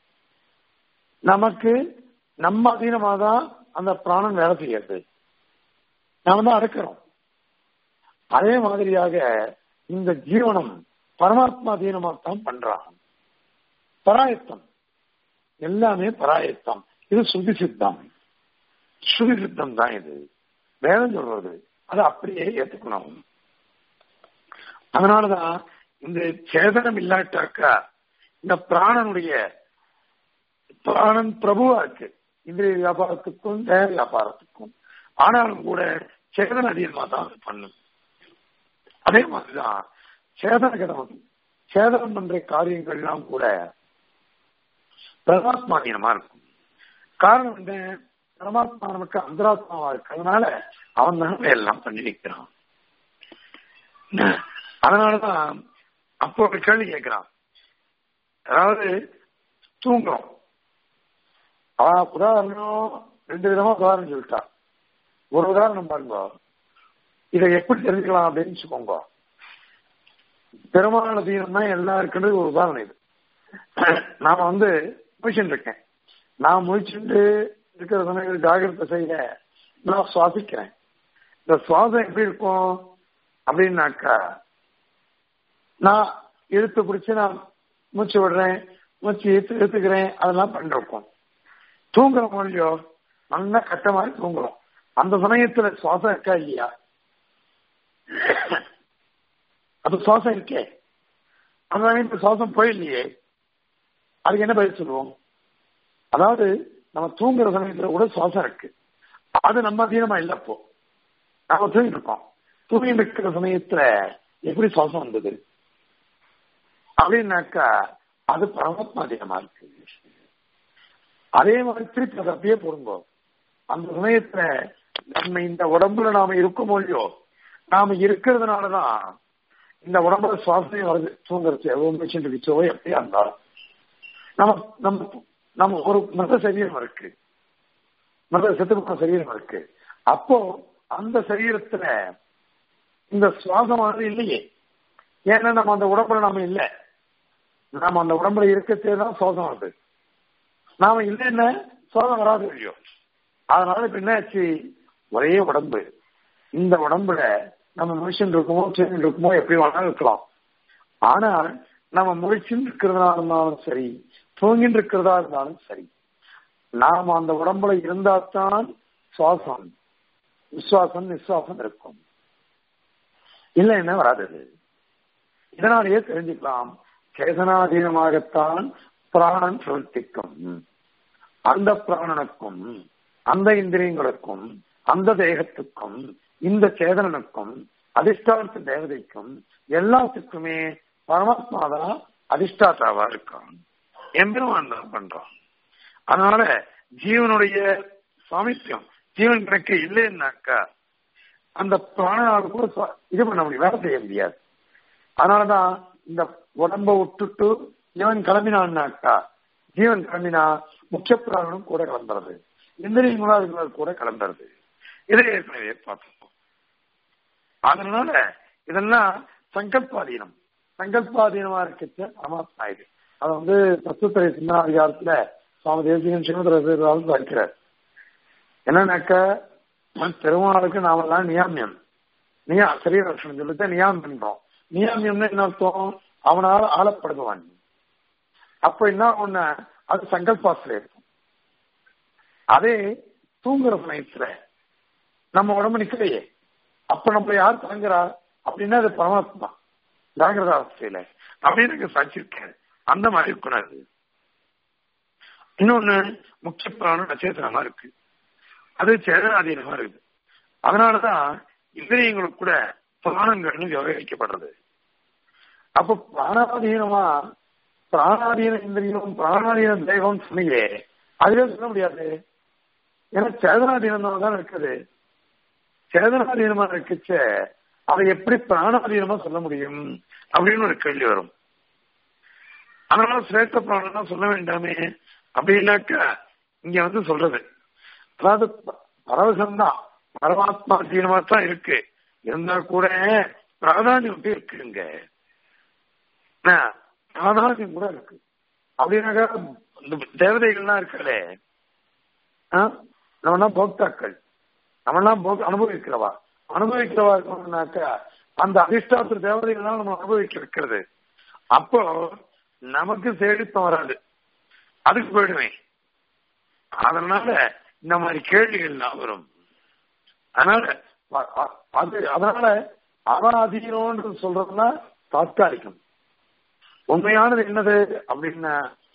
நமக்கு நம்ம அதீனமா தான் அந்த பிராணம் வேலை செய்யறது நாம தான் அடக்கிறோம் அதே மாதிரியாக இந்த ஜீவனம் பரமாத்மா அதீனமாத்தான் பண்றான் பராயத்தம் எல்லாமே பராயத்தம் இது சுதி சித்தம் ஸ்ருதி சித்தம் தான் இது வேதம் சொல்றது அதை அப்படியே ஏத்துக்கணும் அதனாலதான் இந்த சேதனம் இல்லாட்டாக்கா இந்த பிராணனுடைய பிராணன் பிரபுவா இருக்கு இந்திரிய வியாபாரத்துக்கும் தேவ வியாபாரத்துக்கும் ஆனாலும் கூட சேதன அதிகமா தான் பண்ணும் அதே மாதிரிதான் சேதனகரம் சேதனம் பண்ற காரியங்கள்லாம் கூட பரமாத்மாதீனமா இருக்கும் காரணம் என்ன பரமாத்மா நமக்கு அந்தராத்மாவா இருக்கிறதுனால அவன் தான் எல்லாம் பண்ணி வைக்கிறான் அதனாலதான் அப்போ ஒரு கேள்வி கேட்கிறான் அதாவது தூங்குறோம் உதாரணம் ரெண்டு விதமா உதாரணம் சொல்லிட்டா ஒரு உதாரணம் பாருங்க இதை எப்படி தெரிஞ்சுக்கலாம் அப்படின்னு வச்சுக்கோங்க பெருமான தீனம் தான் எல்லாருக்குன்றது ஒரு உதாரணம் இது நாம வந்து முழிச்சுட்டு இருக்கேன் நான் முழிச்சுட்டு இருக்கிற சமயத்தில் ஜாகிரத செய்ய நான் சுவாசிக்கிறேன் இந்த சுவாசம் எப்படி இருக்கும் அப்படின்னாக்கா நான் இழுத்து பிடிச்சு நான் மூச்சு விடுறேன் மூச்சு இழுத்து இழுத்துக்கிறேன் அதெல்லாம் பண்ணிருக்கோம் தூங்குறோம் இல்லையோ நல்லா கட்ட மாதிரி தூங்குறோம் அந்த சமயத்துல சுவாசம் இருக்கா இல்லையா அது சுவாசம் இருக்கே அந்த சமயத்துல சுவாசம் போயில்லையே அதுக்கு என்ன பதில் சொல்லுவோம் அதாவது நம்ம தூங்குற சமயத்துல கூட சுவாசம் இருக்கு அது நம்ம அதீனமா இல்ல அப்போ நாம தூங்கிட்டு இருக்கோம் தூங்கிட்டு இருக்கிற சமயத்துல எப்படி சுவாசம் வந்தது அப்படின்னாக்கா அது பரமாத்மா அதீனமா இருக்கு அதே மாதிரி திருப்பி அதை அப்படியே போடுங்க அந்த சமயத்துல நம்ம இந்த உடம்புல நாம இருக்கோமோ இல்லையோ நாம இருக்கிறதுனாலதான் இந்த உடம்புல சுவாசமே வருது தூங்குறது எவ்வளவு மிஷின் இருக்குச்சோ எப்படியா இருந்தாலும் நம்ம நம்ம நம்ம ஒரு மத சரீரம் இருக்கு மத செத்துப்போன சரீரம் இருக்கு அப்போ அந்த சரீரத்துல இந்த சுவாசமானது இல்லையே ஏன்னா நம்ம அந்த உடம்புல நாம இல்லை நாம அந்த உடம்புல இருக்கத்தே தான் சுவாசம் வருது நாம இல்லைன்னா சுவாசம் வராது இல்லையோ அதனால இப்ப என்னாச்சு ஒரே உடம்பு இந்த உடம்புல நம்ம மனுஷன் இருக்குமோ செயின் இருக்குமோ எப்படி வேணாலும் இருக்கலாம் ஆனால் நம்ம முழிச்சுன்னு இருக்கிறதா இருந்தாலும் சரி தூங்கின்னு இருக்கிறதா இருந்தாலும் சரி நாம அந்த உடம்புல இருந்தால்தான் சுவாசம் விசுவாசம் நிசுவாசம் இருக்கும் இல்லைன்னா வராது இதனாலேயே தெரிஞ்சுக்கலாம் சேதனாதீனமாகத்தான் பிராணன் பிரவர்த்திக்கும் அந்த பிராணனுக்கும் அந்த இந்திரியங்களுக்கும் அந்த தேகத்துக்கும் இந்த சேதனனுக்கும் அதிஷ்டான தேவதைக்கும் எல்லாத்துக்குமே பரமாத்மா தான் அதிஷ்டாத்தாவா இருக்கான் எம்பெருமான் தான் பண்றான் அதனால ஜீவனுடைய சாமித்தியம் ஜீவன் கணக்கு இல்லைன்னாக்கா அந்த பிராணனால் கூட இது பண்ண முடியும் வேலை செய்ய முடியாது அதனாலதான் இந்த உடம்ப விட்டுட்டு இவன் கிளம்பினான்னாக்கா ஜீவன் கிளம்பினா முக்கிய பிராணனும் கூட கிளம்புறது இந்திரியங்களும் அதுக்கு கூட கிளம்புறது இதை ஏற்கனவே பார்த்தோம் அதனால இதெல்லாம் சங்கல்பாதீனம் சங்கல்பாதீனமா இருக்கிற பரமாத்மா இது அது வந்து தத்துவத்துறை சின்னாதிகாரத்துல சுவாமி தேசிகன் சிவந்திர வைக்கிறார் என்னன்னாக்க பெருமாளுக்கு நாமெல்லாம் நியாமியம் நியா சரீரட்சணம் சொல்லிட்டு நியாமம் பண்றோம் நியாமியம்னு என்ன அர்த்தம் அவனால் ஆளப்படுபவன் அப்ப என்ன ஒண்ணு அது சங்கல்பாசில இருக்கும் அதே தூங்குற சமயத்துல நம்ம உடம்பு நிக்கலையே அப்ப நம்மள யார் தாங்குறா அப்படின்னா அது பரமாத்மா ஜாகிரத அவஸ்தையில அப்படின்னு எனக்கு சாட்சிருக்கேன் அந்த மாதிரி இருக்கணும் அது இன்னொன்னு முக்கிய பிராணம் நட்சத்திரமா இருக்கு அது சேதனாதீனமா இருக்குது அதனாலதான் இந்திரியங்களுக்கு கூட பிராணங்கள்னு விவகரிக்கப்படுறது அப்ப பிராணாதீனமா பிராணாதீன இந்திரியம் பிராணாதீன தெய்வம் சொன்னீங்களே அதுவே சொல்ல முடியாது ஏன்னா சேதனாதீனம் தான் இருக்குது சேதனாதீனமா இருக்குச்ச அதை எப்படி பிராணாதீனமா சொல்ல முடியும் அப்படின்னு ஒரு கேள்வி வரும் அதனால சிரேஷ்ட பிராணம் சொல்ல வேண்டாமே அப்படின்னாக்கா இங்க வந்து சொல்றது அதாவது பரவசம்தான் பரமாத்மா தீனமா தான் இருக்கு இருந்தா கூட பிராதானியம் இருக்குங்க பிராதானியம் கூட இருக்கு அப்படின்னாக்கா இந்த தேவதைகள்லாம் இருக்காளே நம்மலாம் போக்தாக்கள் நம்மளாம் போக அனுபவிக்கிறவா அனுபவிக்கிறவா இருக்கணும்னாக்கா அந்த அதிஷ்டாத்திர தேவதைகள்லாம் நம்ம அனுபவிக்க இருக்கிறது அப்போ நமக்கு செழிப்பம் வராது அதுக்கு போயிடுவேன் அதனால இந்த மாதிரி கேள்விகள் வரும் அதனால அது அதனால அவனாதீனம்ன்றது சொல்றதுன்னா தாத்காலிகம் உண்மையானது என்னது அப்படின்னா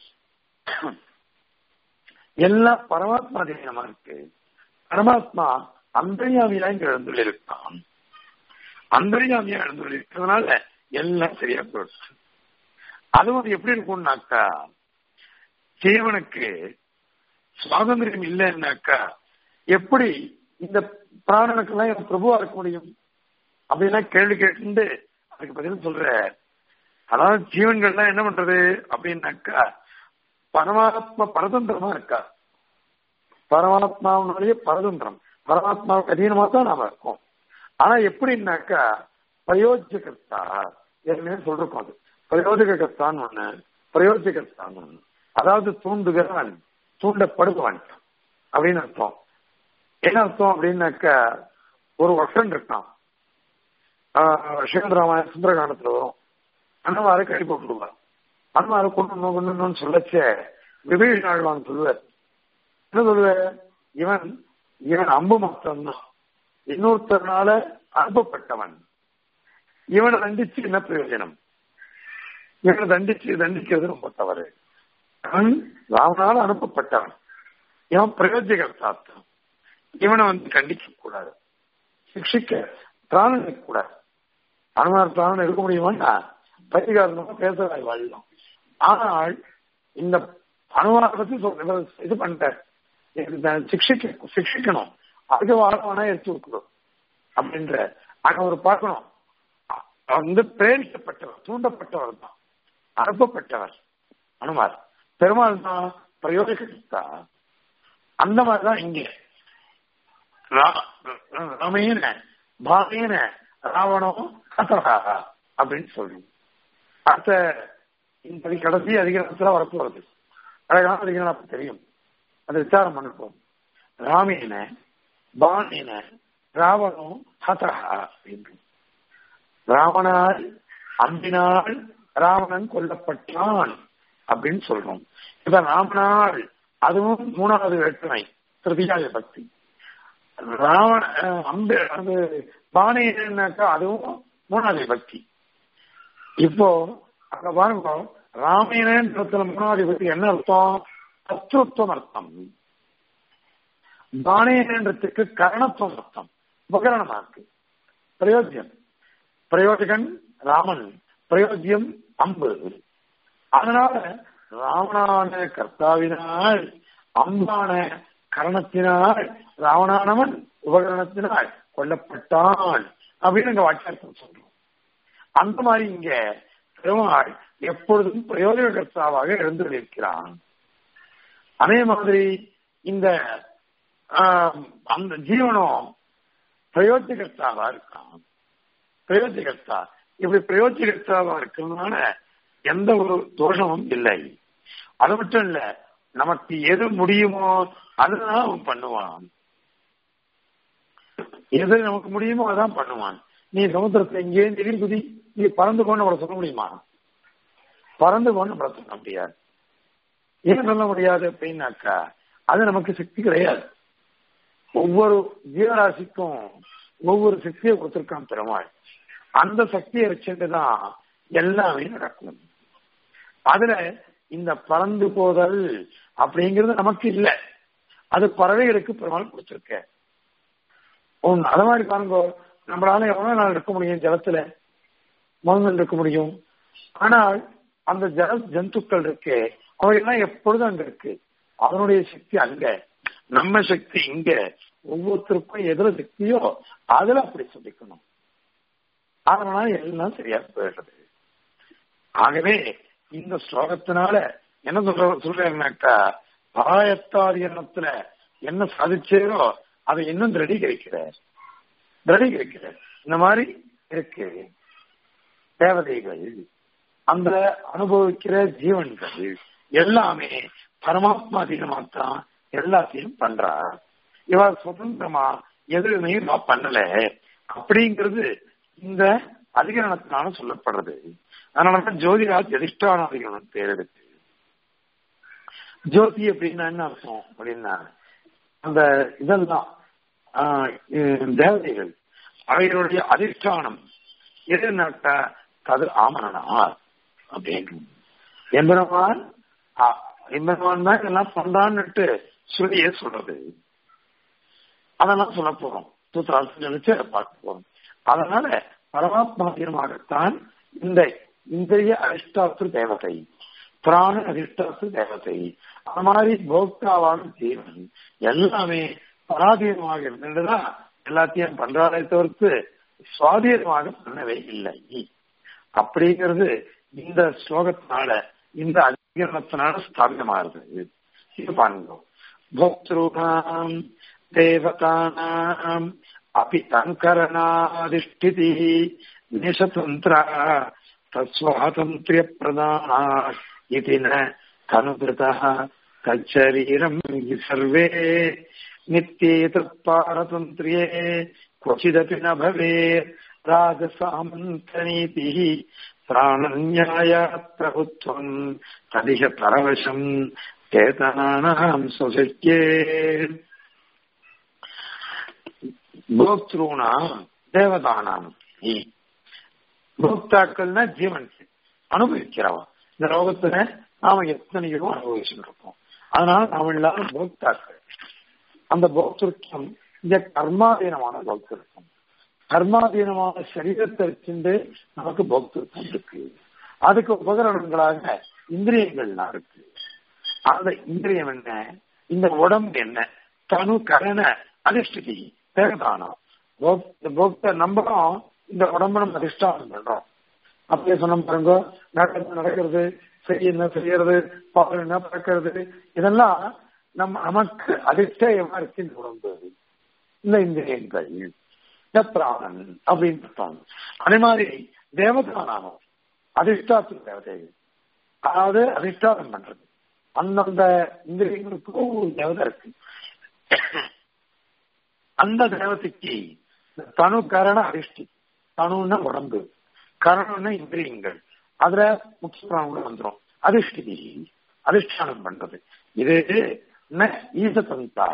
எல்லாம் பரமாத்மா தீனமா இருக்கு பரமாத்மா அந்தரியாமியா இங்க எழுந்துள்ளிருக்கான் அந்தரியாமியா எழுந்துள்ளிருக்கிறதுனால எல்லாம் சரியா போயிடுச்சு அதுவும் எப்படி இருக்கும்னாக்கா ஜீவனுக்கு சுவாதந்திரம் இல்லைன்னாக்கா எப்படி இந்த பிராணனுக்கெல்லாம் என் பிரபுவா இருக்க முடியும் அப்படின்னா கேள்வி கேட்டு அதுக்கு பதில் சொல்ற அதாவது ஜீவன்கள்லாம் என்ன பண்றது அப்படின்னாக்கா பரமாத்மா பரதந்திரமா இருக்கா பரமாத்மாவுடைய பரதந்திரம் பரமாத்மாவுக்கு அதீனமா தான் நாம இருக்கோம் ஆனா எப்படின்னாக்கா பிரயோஜகர்த்தா ஏற்கனவே சொல்றோம் அது பிரயோஜகர்த்தான் ஒண்ணு பிரயோஜகர்த்தான் ஒண்ணு அதாவது தூண்டுகிறவன் தூண்டப்படுபவன் அப்படின்னு அர்த்தம் என்ன அர்த்தம் அப்படின்னாக்கா ஒரு ஒற்றன் இருக்கான் ஸ்ரீமந்தராமாயண சுந்தரகாண்டத்துல வரும் அனுமாரை கட்டி போட்டுடுவார் அனுமாரை கொண்டு கொண்டு சொல்லச்ச விபீஷன் ஆழ்வான் சொல்லுவார் என்ன சொல்லுவார் இவன் இவன் அம்பு மாத்திரம்தான் இன்னொருத்தர்னால அனுப்பப்பட்டவன் இவனை தண்டிச்சு என்ன பிரயோஜனம் இவனை தண்டிச்சு தண்டிக்கிறது ரொம்ப தவறு அவன் ராவனால அனுப்பப்பட்டவன் இவன் பிரயோஜகர்த்தாத்தான் இவனை வந்து கண்டிக்க கூடாது சிக்ஷிக்க பிராணம் இருக்க கூடாது அனுமார் பிராணம் இருக்க முடியுமாண்டா பரிகாரமா பேசுறாய் வாழலாம் ஆனால் இந்த அனுமாரை பத்தி சொல் இது பண்ணிட்டார் சிக்ஷிக்க சிக்ஷிக்கணும் அதுக்கு வாழவனா எடுத்து கொடுக்கணும் அப்படின்ற அங்க ஒரு பார்க்கணும் வந்து பிரேரிக்கப்பட்டவர் தூண்டப்பட்டவர் தான் அனுப்பப்பட்டவர் அனுமார் பெருமாள் தான் பிரயோஜகா அந்த மாதிரிதான் இங்க ரமேன பாவேன ராவணம் கதரா அப்படின்னு சொல்றோம் அடுத்த இந்த கடைசி அதிகாரத்துல வரப்போறது அழகான அதிகாரம் அப்ப தெரியும் அதை விசாரம் பண்ணிப்போம் ராமேன பானேன ராவணம் ஹதரா அப்படின்னு ராவணால் அம்பினால் ராவணன் கொல்லப்பட்டான் அப்படின்னு சொல்றோம் இப்ப ராமனால் அதுவும் மூணாவது வேற்றுமை திருதியாய பக்தி ராவண அம்பு அது பானைனாக்கா அதுவும் மூணாவது பக்தி இப்போ அங்க பாருங்க ராமாயணத்துல மூணாவது பக்தி என்ன அர்த்தம் தத்துவத்துவம் அர்த்தம் பானையன்றதுக்கு கரணத்துவம் அர்த்தம் உபகரணமா இருக்கு பிரயோஜனம் பிரயோஜகன் ராமன் பிரயோஜ்யம் அம்பு அதனால ராவணான கர்த்தாவினால் அம்பான கரணத்தினால் ராவணானவன் உபகரணத்தினால் கொல்லப்பட்டான் அப்படின்னு எங்க வாக்கியார்த்தம் சொல்றோம் அந்த மாதிரி இங்க பெருமாள் எப்பொழுதும் பிரயோஜன கர்த்தாவாக எழுந்துள்ளிருக்கிறான் அதே மாதிரி இந்த அந்த ஜீவனம் பிரயோஜகர்த்தாவா இருக்கான் பிரயோஜகர்த்தா இப்படி பிரயோஜகர்த்தாவா இருக்கிறதுனால எந்த ஒரு தோஷமும் இல்லை அது மட்டும் இல்ல நமக்கு எது முடியுமோ அதுதான் அவன் பண்ணுவான் எது நமக்கு முடியுமோ அதான் பண்ணுவான் நீ சமுத்திரத்தை எங்கேயே திடீர் குதி நீ பறந்து கொண்டு அவளை சொல்ல முடியுமா பறந்து கொண்டு நம்மளை சொல்ல முடியாது ஏன் சொல்ல முடியாது அப்படின்னாக்கா அது நமக்கு சக்தி கிடையாது ஒவ்வொரு ஜீவராசிக்கும் ஒவ்வொரு சக்தியை கொடுத்திருக்கான் பெருமாள் அந்த சக்தியை வச்சுட்டு தான் எல்லாமே நடக்கும் அதுல இந்த பறந்து போதல் அப்படிங்கிறது நமக்கு இல்லை அது பறவைகளுக்கு பெருமாள் கொடுத்திருக்க அது மாதிரி பாருங்க நம்மளால எவ்வளவு நாள் இருக்க முடியும் ஜலத்துல மகங்கள் இருக்க முடியும் ஆனால் அந்த ஜல ஜந்துக்கள் இருக்கு அவையெல்லாம் எப்பொழுதும் அங்க இருக்கு அதனுடைய சக்தி அங்க நம்ம சக்தி இங்க ஒவ்வொருத்தருக்கும் எதுல சக்தியோ அதுல அப்படி சொல்லிக்கணும் அதனால எல்லாம் சரியா போயிடுறது ஆகவே இந்த ஸ்லோகத்தினால என்ன சொல்ற சொல்றேன்னாக்கா பாயத்தாரியனத்துல என்ன சாதிச்சேரோ அதை இன்னும் திரடீகரிக்கிறார் திரடீகரிக்கிறார் இந்த மாதிரி இருக்கு தேவதைகள் அந்த அனுபவிக்கிற ஜீவன்கள் எல்லாமே பரமாத்மா அதிகமாத்தான் எல்லாத்தையும் பண்றார் இவர் சுதந்திரமா எதுவுமே நான் பண்ணல அப்படிங்கிறது இந்த அதிகரணத்தினால சொல்லப்படுறது அதனாலதான் ஜோதிராஜ் அதிஷ்டான அதிகரணம் பேர் எடுத்து ஜோதி அப்படின்னா என்ன அர்த்தம் அப்படின்னா அந்த இதெல்லாம் தேவதைகள் அவைகளுடைய அதிஷ்டானம் எதுனாக்கா கது ஆமனா அப்படின்னு எம்பெருமான் எம்பெருமான் தான் இதெல்லாம் பண்றான்னுட்டு சொல்லியே சொல்றது அதெல்லாம் சொல்ல போறோம் தூத்தராசு நினைச்சு பார்க்க போறோம் அதனால பரமாத்மாத்தியமாகத்தான் இந்த இந்திரிய அதிஷ்டாத்து தேவதை பிராண அதிஷ்டாத்து தேவதை அந்த மாதிரி போக்தாவான ஜீவன் எல்லாமே பராதீனமாக இருந்துதான் எல்லாத்தையும் பண்றாரே தவிர்த்து சுவாதீனமாக பண்ணவே இல்லை அப்படிங்கிறது இந்த ஸ்லோகத்தினால இந்த அதிகரணத்தினால ஸ்தாபிதமாகுது இது பாருங்க போக்திருகாம் தேவதானாம் अपि तङ्करणाधिष्ठितिः निशतन्त्रा तत्स्वातन्त्र्यप्रदाना इति न तनुकृतः तच्छरीरम् हि सर्वे नित्ये तत्पारतन्त्र्ये क्वचिदपि न भवेत् राजसामन्तनीतिः பிராணன்யாய பிரபுத்வம் ததிக பரவசம் சேதனானாம் சுசக்கியே போக்திருணாம் தேவதானாம் போக்தாக்கள்னா ஜீவன் அனுபவிக்கிறவன் இந்த லோகத்துல நாம எத்தனையோ அனுபவிச்சுட்டு இருக்கோம் அதனால நாம எல்லாரும் போக்தாக்கள் அந்த போக்திருத்தம் இந்த கர்மாதீனமான போக்திருத்தம் கர்மாதீனமான சரீரத்தை வச்சுட்டு நமக்கு போக்திருத்தம் இருக்கு அதுக்கு உபகரணங்களாக இந்திரியங்கள்லாம் இருக்கு அந்த இந்திரியம் என்ன இந்த உடம்பு என்ன தனு கரண அதிஷ்டி தேகதானம் போக்த நம்பரும் இந்த உடம்பு நம்ம அதிஷ்டானம் பண்றோம் அப்படியே சொன்ன பாருங்க நடக்கிறது நடக்கிறது சரி என்ன செய்யறது பால் என்ன பறக்கிறது இதெல்லாம் நம்ம நமக்கு அதிஷ்டயமா இருக்கு இந்த உடம்பு இந்த இந்திரியங்கள் இந்த பிராணன் அப்படின்னு அதே மாதிரி தேவதானம் அதிஷ்டாத்து தேவதைகள் அதாவது அதிஷ்டானம் பண்றது அந்தந்த இந்திரியங்களுக்கும் ஒரு தேவதை இருக்கு அந்த தேவதைக்கு தனு கரண அதிஷ்டி தனுன்னா உடம்பு கரணம்னா இந்திரியங்கள் அதுல முக்கியமான கூட வந்துடும் அதிஷ்டி அதிஷ்டானம் பண்றது இது ஈசதந்தா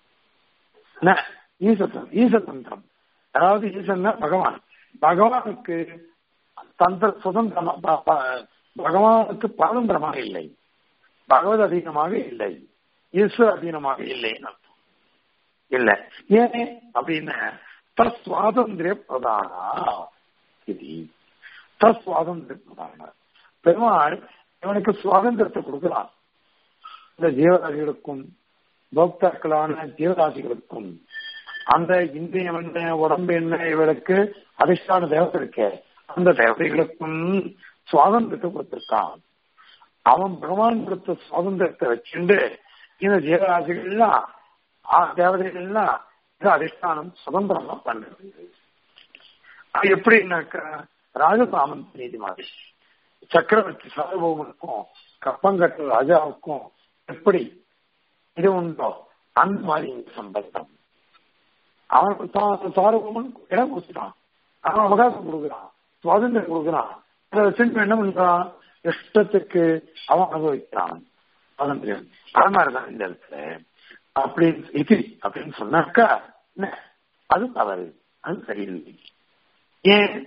ஈசத்தம் ஈசதந்திரம் அதாவது ஈசன்னா பகவான் பகவானுக்கு தந்திர சுதந்திரமா பகவானுக்கு பாரம்பரியமாக இல்லை பகவத் அதீனமாக இல்லை ஈஸ்வர அதீனமாக இல்லைன்னு அர்த்தம் இல்ல ஏன் அப்படின்னா தஸ்வாதந்திரிய பிரதானா இது தஸ்வாதந்திரிய பிரதான பெருமாள் இவனுக்கு சுவாதந்திரத்தை கொடுக்கலாம் இந்த ஜீவராசிகளுக்கும் போக்தாக்களான ஜீவராசிகளுக்கும் அந்த இந்திரியம் என்ன உடம்பு என்ன இவளுக்கு அதிர்ஷ்டான தேவதை இருக்க அந்த தேவதைகளுக்கும் சுவாதந்திரத்தை கொடுத்திருக்கான் அவன் பகவான் கொடுத்த சுவாதந்திரத்தை வச்சுண்டு இந்த ஜீவராசிகள்லாம் தேவதைகள்லாம் இது அதிஷ்டானம் சுதந்திரமா பண்றது அது எப்படின்னாக்கா ராஜசாமந்த் நீதி மாதிரி சக்கரவர்த்தி சார்பவனுக்கும் கப்பங்கட்ட ராஜாவுக்கும் எப்படி இது உண்டோ அந்த மாதிரி சம்பந்தம் அவன் சார்பவன் இடம் கொடுத்துட்டான் அவன் அவகாசம் கொடுக்குறான் சுவாதந்திரம் கொடுக்குறான் அதை வச்சுட்டு என்ன பண்றான் இஷ்டத்துக்கு அவன் அனுபவிக்கிறான் சுவாதந்திரம் அது மாதிரிதான் இந்த இடத்துல அப்படி இது அப்படின்னு சொன்னாக்கா அது தவறு அது சரியில்லை ஏன்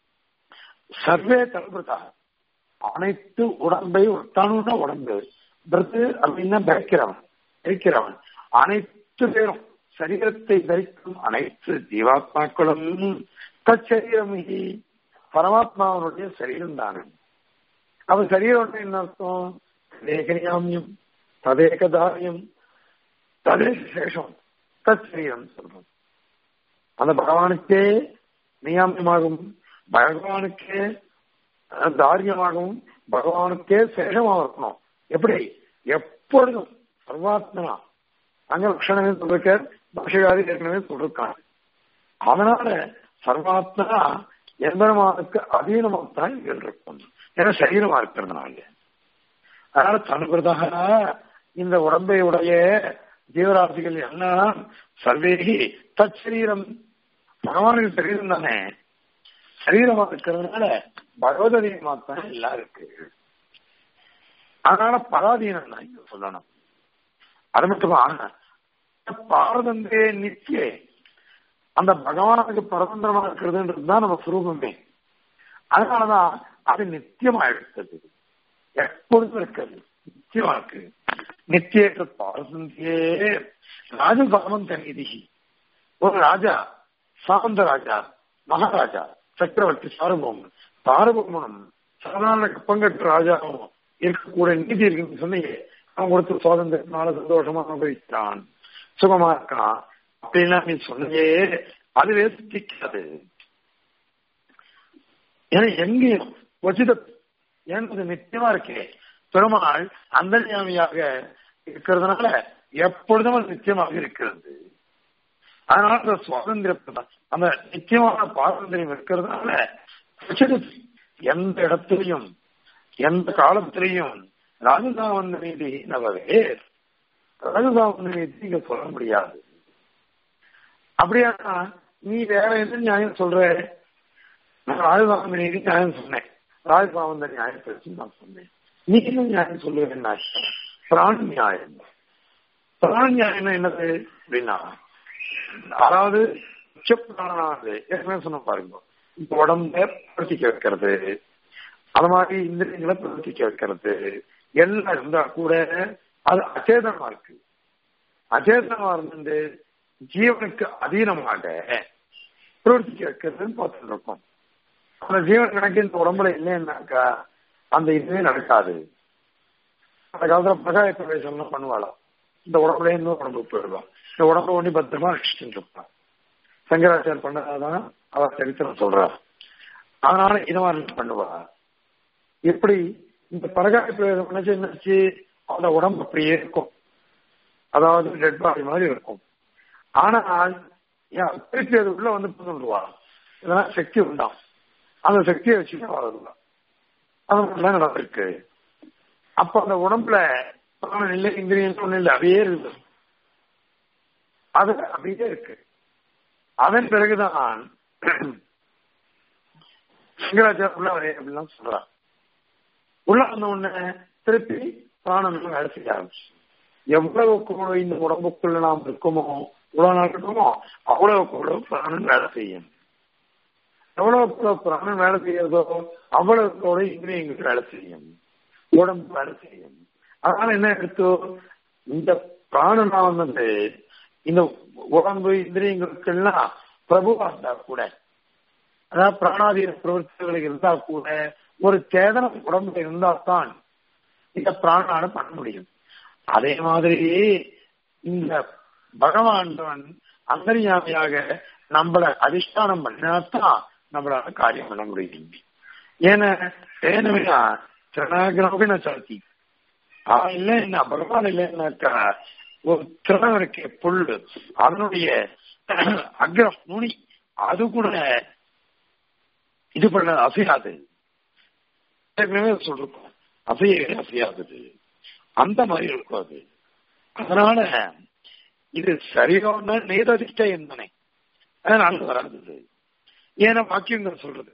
சர்வே தல்பதா அனைத்து உடம்பை தனுன உடம்பு பிறகு அப்படின்னா தரிக்கிறவன் தரிக்கிறவன் அனைத்து பேரும் சரீரத்தை தரிக்கும் அனைத்து ஜீவாத்மாக்களும் தச்சரீரம் பரமாத்மாவனுடைய சரீரம் தானே அவன் சரீரம் என்ன அர்த்தம் ததேகனியாமியம் ததேகதாரியம் ததே சேஷம் தத் சரீரம் சொல்றோம் அந்த பகவானுக்கே நியாமியமாகவும் பகவானுக்கே தாரியமாகவும் பகவானுக்கே சேஷமாக இருக்கணும் எப்படி எப்பொழுதும் சர்வாத்மனா அங்க லட்சணமே சொல்லிருக்க பாஷகாரி ஏற்கனவே சொல்லிருக்காங்க அதனால சர்வாத்மனா எம்பெருமானுக்கு அதீனமாகத்தான் இருக்கும் ஏன்னா சரீரமா இருக்கிறதுனால அதனால தனுபிரதாக இந்த உடம்பை உடைய ஜீவராசிகள் என்ன சர்வேகி தச்சரீரம் பகவானுக்கு சரீரம் தானே சரீரமா இருக்கிறதுனால பகவதீனமாத்தான் எல்லாம் இருக்கு அதனால பராதீனம் தான் இங்க சொல்லணும் அது மட்டுமா பாரதந்தே நித்திய அந்த பகவானுக்கு பரதந்திரமா இருக்கிறதுன்றது தான் நம்ம சுரூபமே அதனாலதான் அது நித்தியமா இருக்கிறது எப்பொழுதும் இருக்கிறது நித்தியமா இருக்கு நித்தியற்ற பாரதந்தியே ராஜசாமந்த நிதி ஒரு ராஜா சாமந்த ராஜா மகாராஜா சக்கரவர்த்தி சார்போமன் சார்போமனும் சாதாரண கப்பங்கட்டு ராஜாவும் இருக்கக்கூடிய நீதி இருக்குன்னு சொன்னீங்க அவன் கொடுத்த சுவாதந்திரத்தினால சந்தோஷமா அனுபவிச்சான் சுகமா இருக்கான் அப்படின்லாம் நீ சொன்னியே அதுவே சித்திக்காது ஏன்னா எங்கேயும் வச்சித ஏன்பது நிச்சயமா இருக்கே பெருமாள் அந்தர்யாமியாக இருக்கிறதுனால எப்பொழுதும் அது நிச்சயமாக இருக்கிறது அதனால அந்த சுவாதந்திரத்தை அந்த நிச்சயமான பாரம்பரியம் இருக்கிறதுனால எந்த இடத்திலையும் எந்த காலத்திலையும் ராஜசாமந்த நீதி நபவே ராஜசாமந்த நீதி நீங்க சொல்ல முடியாது அப்படியா நீ வேற எது நியாயம் சொல்ற நான் ராஜசாமந்த நீதி நியாயம் சொன்னேன் ராஜபாவந்த நியாயத்தை வச்சு நான் சொன்னேன் நீ என்ன நியாயம் சொல்லுவேன் பிராண நியாயம் பிராண நியாயம் என்னது அப்படின்னா அதாவது உச்சப்பிராணனானது ஏற்கனவே சொன்ன பாருங்க இப்ப உடம்ப பிரவர்த்திக்க வைக்கிறது அது மாதிரி இந்திரியங்களை பிரவர்த்திக்க வைக்கிறது எல்லாம் இருந்தா கூட அது அச்சேதனமா இருக்கு அச்சேதனமா இருந்து ஜீவனுக்கு அதீனமாக பிரவர்த்திக்க வைக்கிறதுன்னு பார்த்துட்டு இருக்கோம் அந்த ஜீவன் கணக்கு இந்த உடம்புல இல்லைன்னாக்கா அந்த இதுவே நடக்காது அந்த காலத்துல பிரகாய பிரவேசம்லாம் பண்ணுவாளாம் இந்த உடம்புல இன்னும் உடம்புக்கு போயிடுவான் இந்த உடம்பு ஒண்ணி பத்திரமா ரட்சிச்சுட்டு இருப்பான் சங்கராச்சார் பண்ணதாதான் அவர் சரித்திரம் சொல்றா அதனால இது மாதிரி பண்ணுவா எப்படி இந்த பரகாய பிரவேசம் நினைச்சு என்னாச்சு அந்த உடம்பு அப்படியே இருக்கும் அதாவது டெட் பாடி மாதிரி இருக்கும் ஆனால் திருப்பி அது உள்ள வந்து சொல்லுவா இதெல்லாம் சக்தி உண்டாம் அந்த சக்தியை வச்சுட்டு வளருவா அது மாதிரிலாம் நடந்திருக்கு அப்ப அந்த உடம்புல பிராணன் இல்லை இந்திரியம் ஒண்ணு இல்லை அப்படியே இருக்கு அது அப்படியே இருக்கு அதன் பிறகுதான் சங்கராச்சாரம் உள்ள வரே அப்படிலாம் சொல்றான் உள்ள வந்த உடனே திருப்பி பிராணம் வேலை செய்ய ஆரம்பிச்சு எவ்வளவு கூட இந்த உடம்புக்குள்ள நாம் இருக்கோமோ இவ்வளவு நாள் இருக்கோமோ அவ்வளவு கூட பிராணன் வேலை செய்யும் எவ்வளவு கூட பிராணன் வேலை செய்யறதோ அவ்வளவு கூட இந்திரியங்களுக்கு வேலை செய்யும் உடம்பு வேலை செய்யும் அதனால என்ன எடுத்தோ இந்த பிராணனா வந்தது இந்த உடம்பு இந்திரியங்களுக்கெல்லாம் பிரபுவா இருந்தா கூட அதாவது பிராணாதீன பிரவர்த்திகள் இருந்தா கூட ஒரு சேதனம் உடம்புல இருந்தா தான் இந்த பிராணான பண்ண முடியும் அதே மாதிரி இந்த பகவான் அந்தரியாமையாக நம்மள அதிஷ்டானம் பண்ணாதான் நம்மளால காரியம் பண்ண முடியும் ஏன்னா ஏனவினா திரணாகிரமின சாத்தி அவன் இல்லைன்னா பகவான் இல்லைன்னாக்கா ஒரு திறனம் இருக்கு புல்லு அதனுடைய அக்ரம் நுனி அது கூட இது பண்ண அசையாது ஏற்கனவே சொல்லிருக்கோம் அசையவே அசையாதது அந்த மாதிரி இருக்கும் அது அதனால இது சரியான நேரதிஷ்ட என்பனை அதனால வராது ஏன்னா வாக்கியங்கள் சொல்றது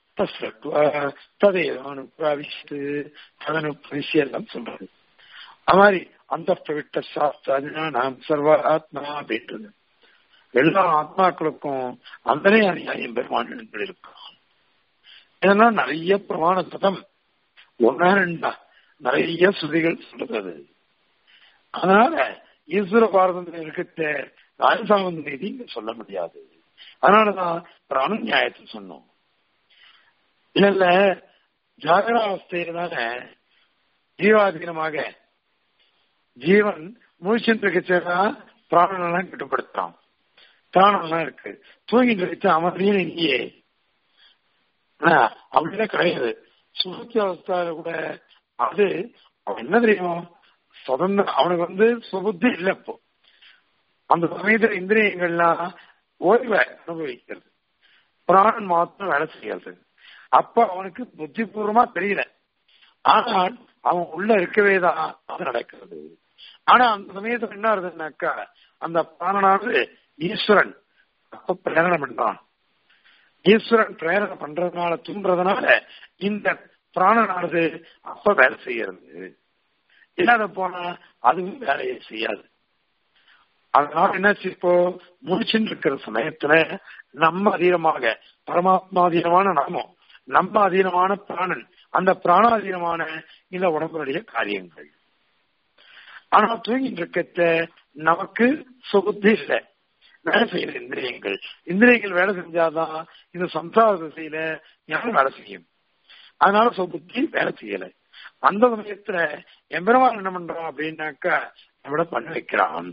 ததேவானுப்பிராவிஷ்டு ததனுப்பிரிசி எல்லாம் சொல்றது அது மாதிரி அந்த பிரவிட்ட சாஸ்திரா நாம் சர்வ ஆத்மா அப்படின்றது எல்லா ஆத்மாக்களுக்கும் அந்தனே அநியாயம் பெருமான் இருக்கும் இதெல்லாம் நிறைய பிரமாண சதம் ஒன்னா ரெண்டா நிறைய சுதிகள் சொல்றது அதனால ஈஸ்வர பாரதத்தில் இருக்கிற ராஜசாமந்த நீதி இங்க சொல்ல முடியாது அதனாலதான் பிராண நியாயத்தை சொன்னோம் இல்ல இல்ல ஜாகராவஸ்தையில தானே ஜீவாதீனமாக ஜீவன் முழிச்சுட்டு இருக்கச்சா பிராணனெல்லாம் கட்டுப்படுத்துறான் பிராணம்லாம் இருக்கு தூங்கிட்டு இருக்க அமர்தியும் இல்லையே அப்படிலாம் கிடையாது சுழற்சி அவஸ்தால கூட அது அவன் என்ன தெரியும் சுதந்திர அவனுக்கு வந்து சுபுத்தி இல்லை இப்போ அந்த சமயத்துல இந்திரியங்கள்லாம் ஓய்வை அனுபவிக்கிறது பிராணன் மாத்திரம் வேலை செய்யாது அப்ப அவனுக்கு புத்திபூர்வமா தெரியல ஆனால் அவன் உள்ள இருக்கவே தான் அது நடக்கிறது ஆனா அந்த சமயத்துல என்ன ஆகுதுன்னாக்கா அந்த பிராணனானது ஈஸ்வரன் அப்ப பிரேரணை பண்றான் ஈஸ்வரன் பிரேரணை பண்றதுனால தூண்டுறதுனால இந்த பிராணனானது அப்ப வேலை செய்யறது இல்லாத போனா அதுவும் வேலையை செய்யாது அதனால என்னாச்சு இப்போ முடிச்சுட்டு இருக்கிற சமயத்துல நம்ம அதீனமாக பரமாத்மா அதீனமான நாமம் நம்ம அதீனமான பிராணன் அந்த பிராணாதீனமான இந்த உடம்புடைய காரியங்கள் ஆனா தூங்கிட்டு இருக்கிறத நமக்கு சுபுத்தி இல்லை வேலை செய்யற இந்திரியங்கள் இந்திரியங்கள் வேலை செஞ்சாதான் இந்த சம்சார திசையில ஞானம் வேலை செய்யும் அதனால சுபுத்தி வேலை செய்யல அந்த சமயத்துல எம்பெருமான் என்ன பண்றான் அப்படின்னாக்கா நம்மள பண்ண வைக்கிறான்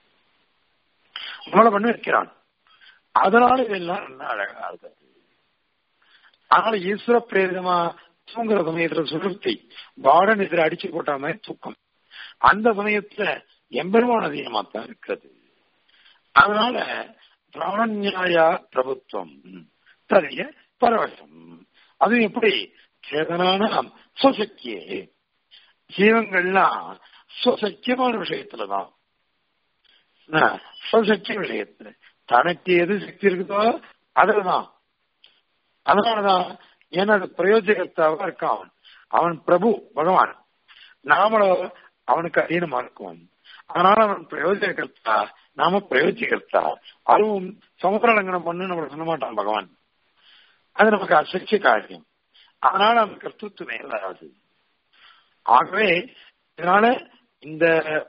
நம்மள பண்ண வைக்கிறான் அதனால இதெல்லாம் நல்லா அழகா இருக்குது அதனால ஈஸ்வர பிரேரிதமா தூங்குற சமயத்துல சுருத்தி வாடன் எதிர அடிச்சு போட்ட மாதிரி தூக்கம் அந்த சமயத்துல எம்பெருமான் அதிகமா தான் இருக்கிறது அதனால பிராணநியாயா பிரபுத்துவம் தரிய பரவசம் அது எப்படி சேதனான சுசக்கியே ஜீவங்கள்லாம் சுசக்கியமான விஷயத்துலதான் சுசக்கிய விஷயத்துல தனக்கு எது சக்தி இருக்குதோ அதுலதான் அதனாலதான் ஏன்னா அது பிரயோஜகர்த்தாவா இருக்கான் அவன் அவன் பிரபு பகவான் நாமளோ அவனுக்கு அதீனமா இருக்கும் அதனால அவன் பிரயோஜகர்த்தா நாம பிரயோஜகர்த்தா அதுவும் சமுத்திரலங்கனம் பண்ணு நம்ம சொல்ல மாட்டான் பகவான் அது நமக்கு அசட்சிய காரியம் அதனால அவன் கர்த்தத்துவமே வராது ஆகவே இதனால இந்த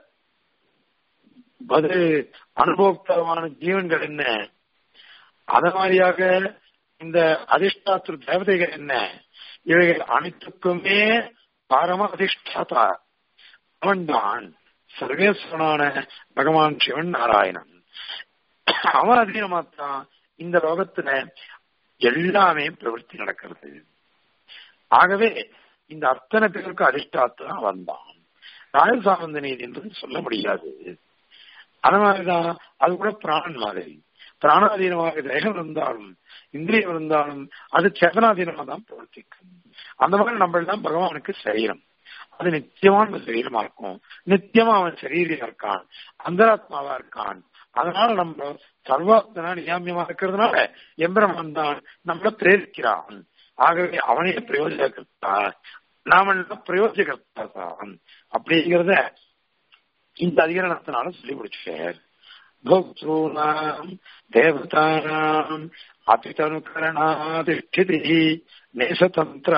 அது அனுபவத்தரமான ஜீவன்கள் என்ன அத மாதிரியாக இந்த அதிஷ்டாத்திர தேவதைகள் என்ன இவைகள் அனைத்துக்குமே பரம அதிஷ்டாதா அவன்தான் சர்வேஸ்வரனான பகவான் சிவன் நாராயணன் அவன் அதீனமாத்தான் இந்த லோகத்துல எல்லாமே பிரவൃத்தி நடக்கிறது ஆகவே இந்த அத்தனை பேருக்கு அதிஷ்டாத்தான் வந்தான் ராஜசாமந்த நீதி என்பது சொல்ல முடியாது அது மாதிரிதான் அது கூட பிராணன் மாதிரி பிராணாதீனமாக தேகம் இருந்தாலும் இந்திரியம் இருந்தாலும் அது சேதனாதீனமா தான் பிரவர்த்திக்கும் அந்த மாதிரி நம்ம எல்லாம் பகவானுக்கு சரீரம் அது நித்தியமான சரீரமா இருக்கும் நித்தியமா அவன் சரீரியா இருக்கான் அந்தராத்மாவா இருக்கான் அதனால நம்ம சர்வாத்மனா நியாமியமா இருக்கிறதுனால எம்பிரமன் தான் நம்மள பிரேரிக்கிறான் ஆகவே அவனே பிரயோஜகர்த்தா நாம பிரயோஜகர்த்தா தான் அப்படிங்கிறத இந்த அதிகரணத்தினால சொல்லி முடிச்சார் भोक्तॄणाम् देवतानाम् अपितनुकरणादिष्ठितिः नेशतन्त्र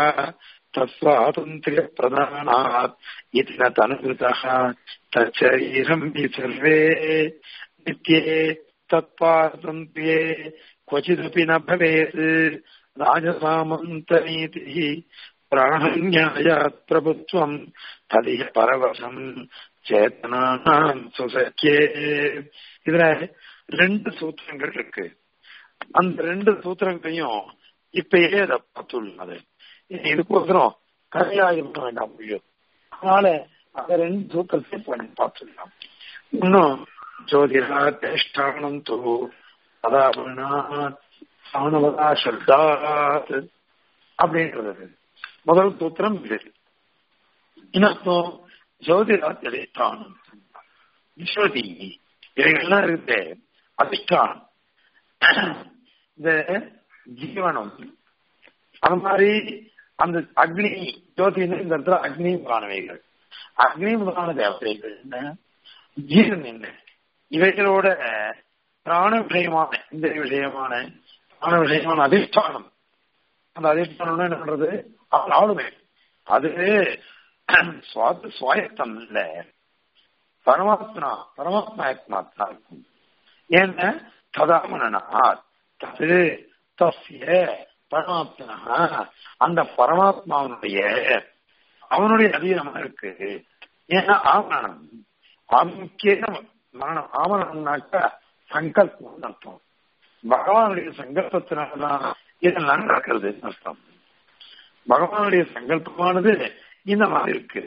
तत्स्वातन्त्र्यप्रधानात् इति न तनुकृतः तच्शरीरम् हि सर्वे नित्ये तत्पारतन्त्र्ये क्वचिदपि न भवेत् राजसामन्तनीतिः प्राणन्यायात् प्रभुत्वम् तदिह परवशम् சேத்தனாம் சுசக்கியே இதுல ரெண்டு சூத்திரங்கள் இருக்கு அந்த ரெண்டு சூத்திரங்களையும் இப்பயே அதை பார்த்துள்ளது இதுக்கோசரம் கரையாயிருக்க வேண்டாம் முடியும் அதனால அந்த ரெண்டு சூத்திரத்தை பண்ணி பார்த்துடலாம் இன்னும் ஜோதிடா தேஷ்டானம் தோ அதாபனா சாணவதா சப்தாத் அப்படின்றது முதல் சூத்திரம் இது இன்னும் ஜோதிராத் அதிஷ்டானம் ஜோதி இவைகள்லாம் இருக்கு அதிஷ்டானம் இந்த ஜீவனம் அது மாதிரி அந்த அக்னி ஜோதின்னு இந்த இடத்துல அக்னி முதலானவைகள் அக்னி முதலான தேவதைகள் என்ன ஜீவன் என்ன இவைகளோட பிராண விஷயமான இந்த விஷயமான பிராண விஷயமான அதிஷ்டானம் அந்த அதிஷ்டானம் என்ன பண்றது அவன் ஆளுமை அது சுவாயத்தம் இல்ல பரமாத்மா பரமாத்மா தான் இருக்கும் ஏன்னா ததாமனா தது தஸ்ய பரமாத்மா அந்த பரமாத்மாவனுடைய அவனுடைய அதீனமா இருக்கு ஏன்னா ஆவரணம் முக்கிய மரணம் ஆவரணம்னாக்கா சங்கல்பம் அர்த்தம் பகவானுடைய சங்கல்பத்தினாலதான் இதெல்லாம் நடக்கிறது அர்த்தம் பகவானுடைய சங்கல்பமானது இந்த மாதிரி இருக்கு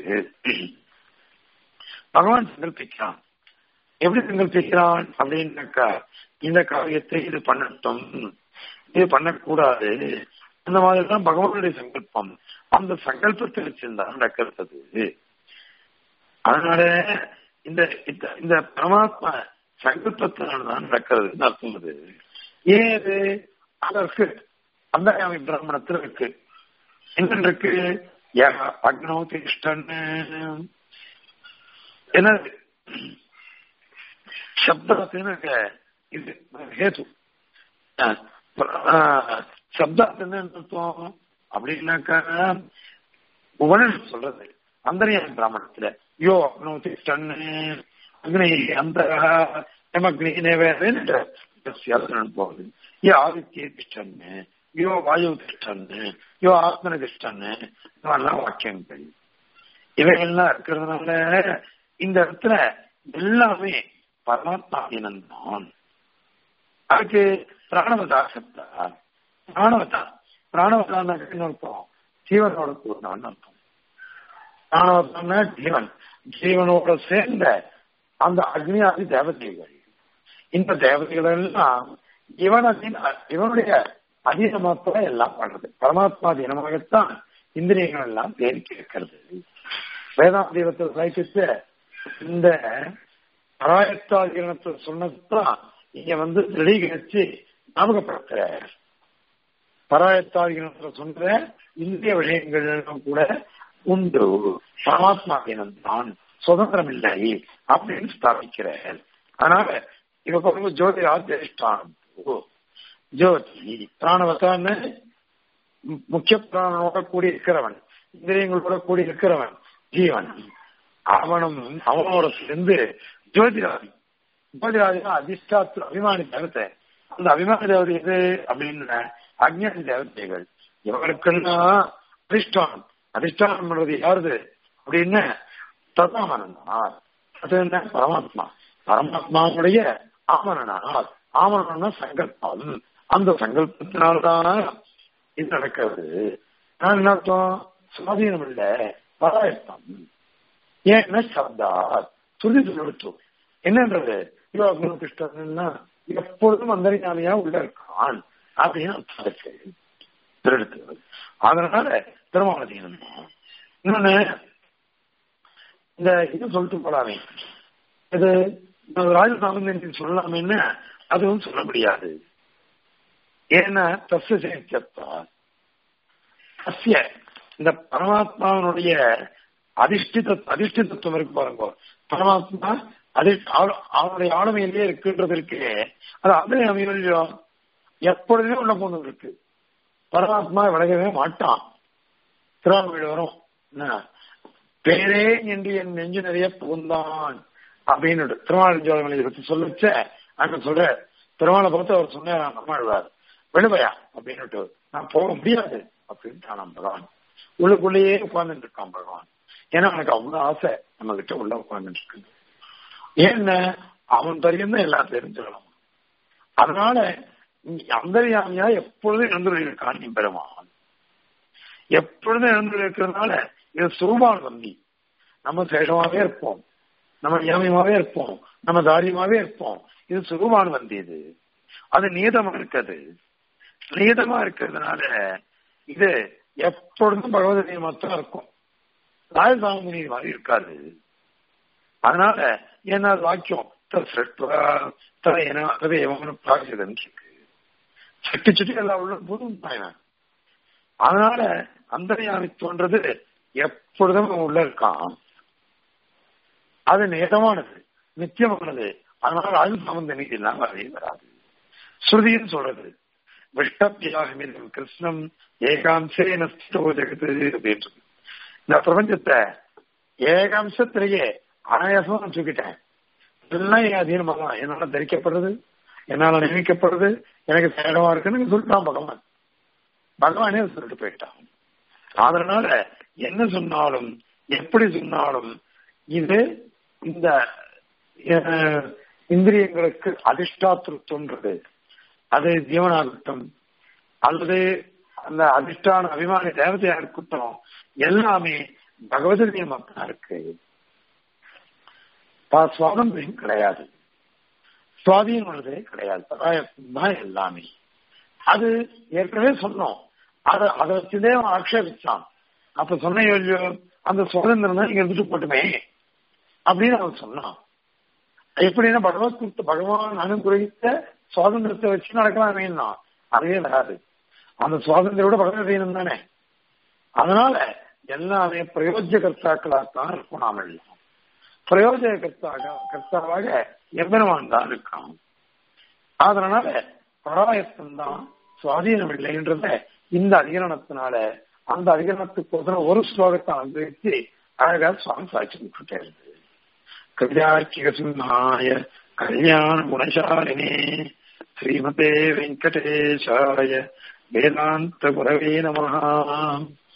பகவான் சங்கல்பிக்கிறான் எப்படி சங்கல்பிக்கிறான் அப்படின்னாக்கா இந்த காரியத்தை இது பண்ணட்டும் இது பண்ணக்கூடாது அந்த மாதிரி தான் பகவானுடைய சங்கல்பம் அந்த சங்கல்பத்தை வச்சிருந்தா நடக்கிறது அதனால இந்த இந்த பரமாத்மா சங்கல்பத்தினால்தான் நடக்கிறதுன்னு அர்த்தம் அது ஏன் இது அதற்கு அந்த பிராமணத்தில் இருக்கு என்ன இருக்கு அக்னோ திஷ்டன் என்ன சப்தத்தின்னு இது ஹேது சப்தத்தின்னு அர்த்தம் அப்படின்னாக்கா உபனிஷம் சொல்றது அந்தரியம் பிராமணத்துல யோ அக்னோ திஷ்டன் அக்னி அந்த அக்னி நேவேதன் போகுது யோ ஆதித்ய திஷ்டன் யோ வாயு திஷ்டன் யோ ஆத்மன திஷ்டன் இதெல்லாம் வாக்கியங்கள் இவைகள்லாம் இருக்கிறதுனால இந்த இடத்துல எல்லாமே பரமாத்மாவினந்தான் அதுக்கு பிராணவதா சப்தா பிராணவதா பிராணவதான் அர்த்தம் ஜீவனோட கூடனான்னு அர்த்தம் பிராணவதம்னா ஜீவன் ஜீவனோட சேர்ந்த அந்த அக்னியாதி தேவதைகள் இந்த தேவதைகள் எல்லாம் இவனின் இவனுடைய அதீனமாத்தான் எல்லாம் பண்றது பரமாத்மா அதீனமாகத்தான் இந்திரியங்கள் எல்லாம் தேடிக்க இருக்கிறது வேதாந்த தெய்வத்தை சாய்ப்பித்து இந்த பராயத்தாகிரணத்தை சொன்னதுதான் இங்க வந்து திடீகரிச்சு ஞாபகப்படுத்துற பராயத்தாதிகள் சொன்ன இந்திய விஷயங்கள் கூட உண்டு பரமாத்மாவினம் தான் சுதந்திரம் இல்லை அப்படின்னு ஸ்தாபிக்கிறார் அதனால இவ பாருங்க ஜோதி ஆதிஷ்டான் ஜோதி பிராணவத்தான்னு முக்கிய பிராணனோட கூடி இருக்கிறவன் இந்திரியங்களோட கூடி இருக்கிறவன் ஜீவன் அவனும் அவனோட சேர்ந்து ஜோதிராதி ஜோதிராதினா அதிஷ்டாத்து அபிமானி தேவத்தை அந்த அபிமான தேவதை எது அப்படின்னு அக்ஞான தேவதைகள் இவர்களுக்கெல்லாம் அதிஷ்டானம் அதிஷ்டானம் பண்றது யாருது அப்படின்னு ததாமனனார் அது என்ன பரமாத்மா பரமாத்மாவுடைய ஆமரனார் ஆமரணம்னா சங்கல்பம் அந்த சங்கல்பத்தினால்தான் இது நடக்கிறது நான் என்ன அர்த்தம் சுவாதீனம் இல்ல பராயத்தம் ஏன்னா சப்தா துதி கொடுத்தோம் என்னன்றது யோகம் கிருஷ்ணன்னா எப்பொழுதும் அந்தரிஞானியா உள்ள இருக்கான் அப்படின்னு அர்த்தம் இருக்கு திருடுத்து அதனால திருமாவதீனம் இன்னொன்னு இந்த இது சொல்லிட்டு போலாமே இது ராஜசாமி சொல்லலாமேன்னு அதுவும் சொல்ல முடியாது ஏன்னா தஸ்ய சேத்தியத்தா தஸ்ய இந்த பரமாத்மாவினுடைய அதிஷ்டித அதிஷ்டிதத்துவம் இருக்கு பாருங்க பரமாத்மா அது அவனுடைய ஆளுமையிலேயே இருக்குன்றது இருக்கு அது அதே அமையிலையோ எப்பொழுதுமே உள்ள போன இருக்கு பரமாத்மா விலகவே மாட்டான் திருவாரூர் வரும் பேரே என்று என் நெஞ்சு நிறைய புகுந்தான் அப்படின்னு திருமாவளி பத்தி சொல்லச்ச அங்க சொல்ற திருமாவளை பார்த்து அவர் சொன்ன நம்மாழ்வார் விழுவையா அப்படின்னுட்டு நான் போக முடியாது அப்படின்ட்டான் பகவான் உள்ளுக்குள்ளேயே உட்கார்ந்துட்டு இருக்கான் பகவான் ஏன்னா எனக்கு அவ்வளவு ஆசை நம்ம கிட்ட உள்ள உட்கார்ந்துட்டு இருக்கு ஏன்னா அவன் தெரியும் தான் எல்லாம் தெரிஞ்சுக்கணும் அதனால அந்தரியாமியா எப்பொழுதும் எழுந்துள்ளிருக்கான் நீ பெருமான் எப்பொழுதும் எழுந்துள்ளிருக்கிறதுனால இது சுரூபான் வந்தி நம்ம சேஷமாவே இருப்போம் நம்ம நியமமாவே இருப்போம் நம்ம தாரியமாவே இருப்போம் இது சுரூபான் வந்தி இது அது நீதமா இருக்குது நீதமா இருக்கிறதுனால இது எப்பொழுதும் பகவத நியமத்தான் இருக்கும் ராஜசாமி நீர் மாதிரி இருக்காது அதனால என்ன வாக்கியம் இருக்கு சுட்டி சுட்டி எல்லாம் உள்ள போதும் அதனால அந்தரியாமி தோன்றது எப்பொழுதும் உள்ள இருக்கான் அது நேதமானது நித்தியமானது அதனால அது சம்பந்த நீதி இல்லாம வரவே வராது ஸ்ருதின்னு சொல்றது விஷ்டப்பியாக கிருஷ்ணம் ஏகாம்சே நஸ்தோ ஜெகத்து அப்படின்றது இந்த பிரபஞ்சத்தை ஏகாம்சத்திலேயே அனாயாசமா நான் தூக்கிட்டேன் எல்லாம் என் அதீனமா தான் என்னால தரிக்கப்படுறது என்னால நியமிக்கப்படுறது எனக்கு சேடமா இருக்குன்னு சொல்லிட்டான் பகவான் பகவானே சொல்லிட்டு போயிட்டான் அதனால என்ன சொன்னாலும் எப்படி சொன்னாலும் இது இந்த இந்திரியங்களுக்கு அதிர்ஷ்டாத்திருத்தம்ன்றது அது ஜீவனாகட்டும் அல்லது அந்த அதிர்ஷ்டான அபிமான தேவதையா இருக்கட்டும் எல்லாமே பகவத நியமத்தான் இருக்கு சுவாதந்திரம் கிடையாது சுவாதீனதே கிடையாது தான் எல்லாமே அது ஏற்கனவே சொன்னோம் அதை அதை வச்சுதே அவன் ஆக்ஷேபிச்சான் அப்ப சொன்ன அந்த சுதந்திரம் தான் இங்க இருந்துட்டு போட்டுமே அப்படின்னு அவன் சொன்னான் எப்படின்னா பகவத் கொடுத்த பகவான் அனுகிரகித்த சுவாதந்திரத்தை வச்சு நடக்கலாமேன்னா அதுவே வராது அந்த சுவாதந்திரோட பகவதீனம் தானே அதனால எல்லாமே பிரயோஜ கர்த்தாக்களாகத்தான் இருக்கும் நாம் எல்லாம் பிரயோஜன கர்த்தாக கர்த்தாவாக எவ்வளவான் தான் இருக்கான் அதனால பராயத்தம் தான் சுவாதீனம் இல்லைன்றத இந்த அதிகரணத்தினால அந்த அதிகரணத்துக்கு ஒரு ஸ்லோகத்தை அனுபவித்து அழகா சுவாமி சாட்சி விட்டுட்டே கவிதார்க்கிக சிம்ஹாய கல்யாண குணசாலினே ஸ்ரீமதே வெங்கடேஷாய வேதாந்த குரவே நமஹா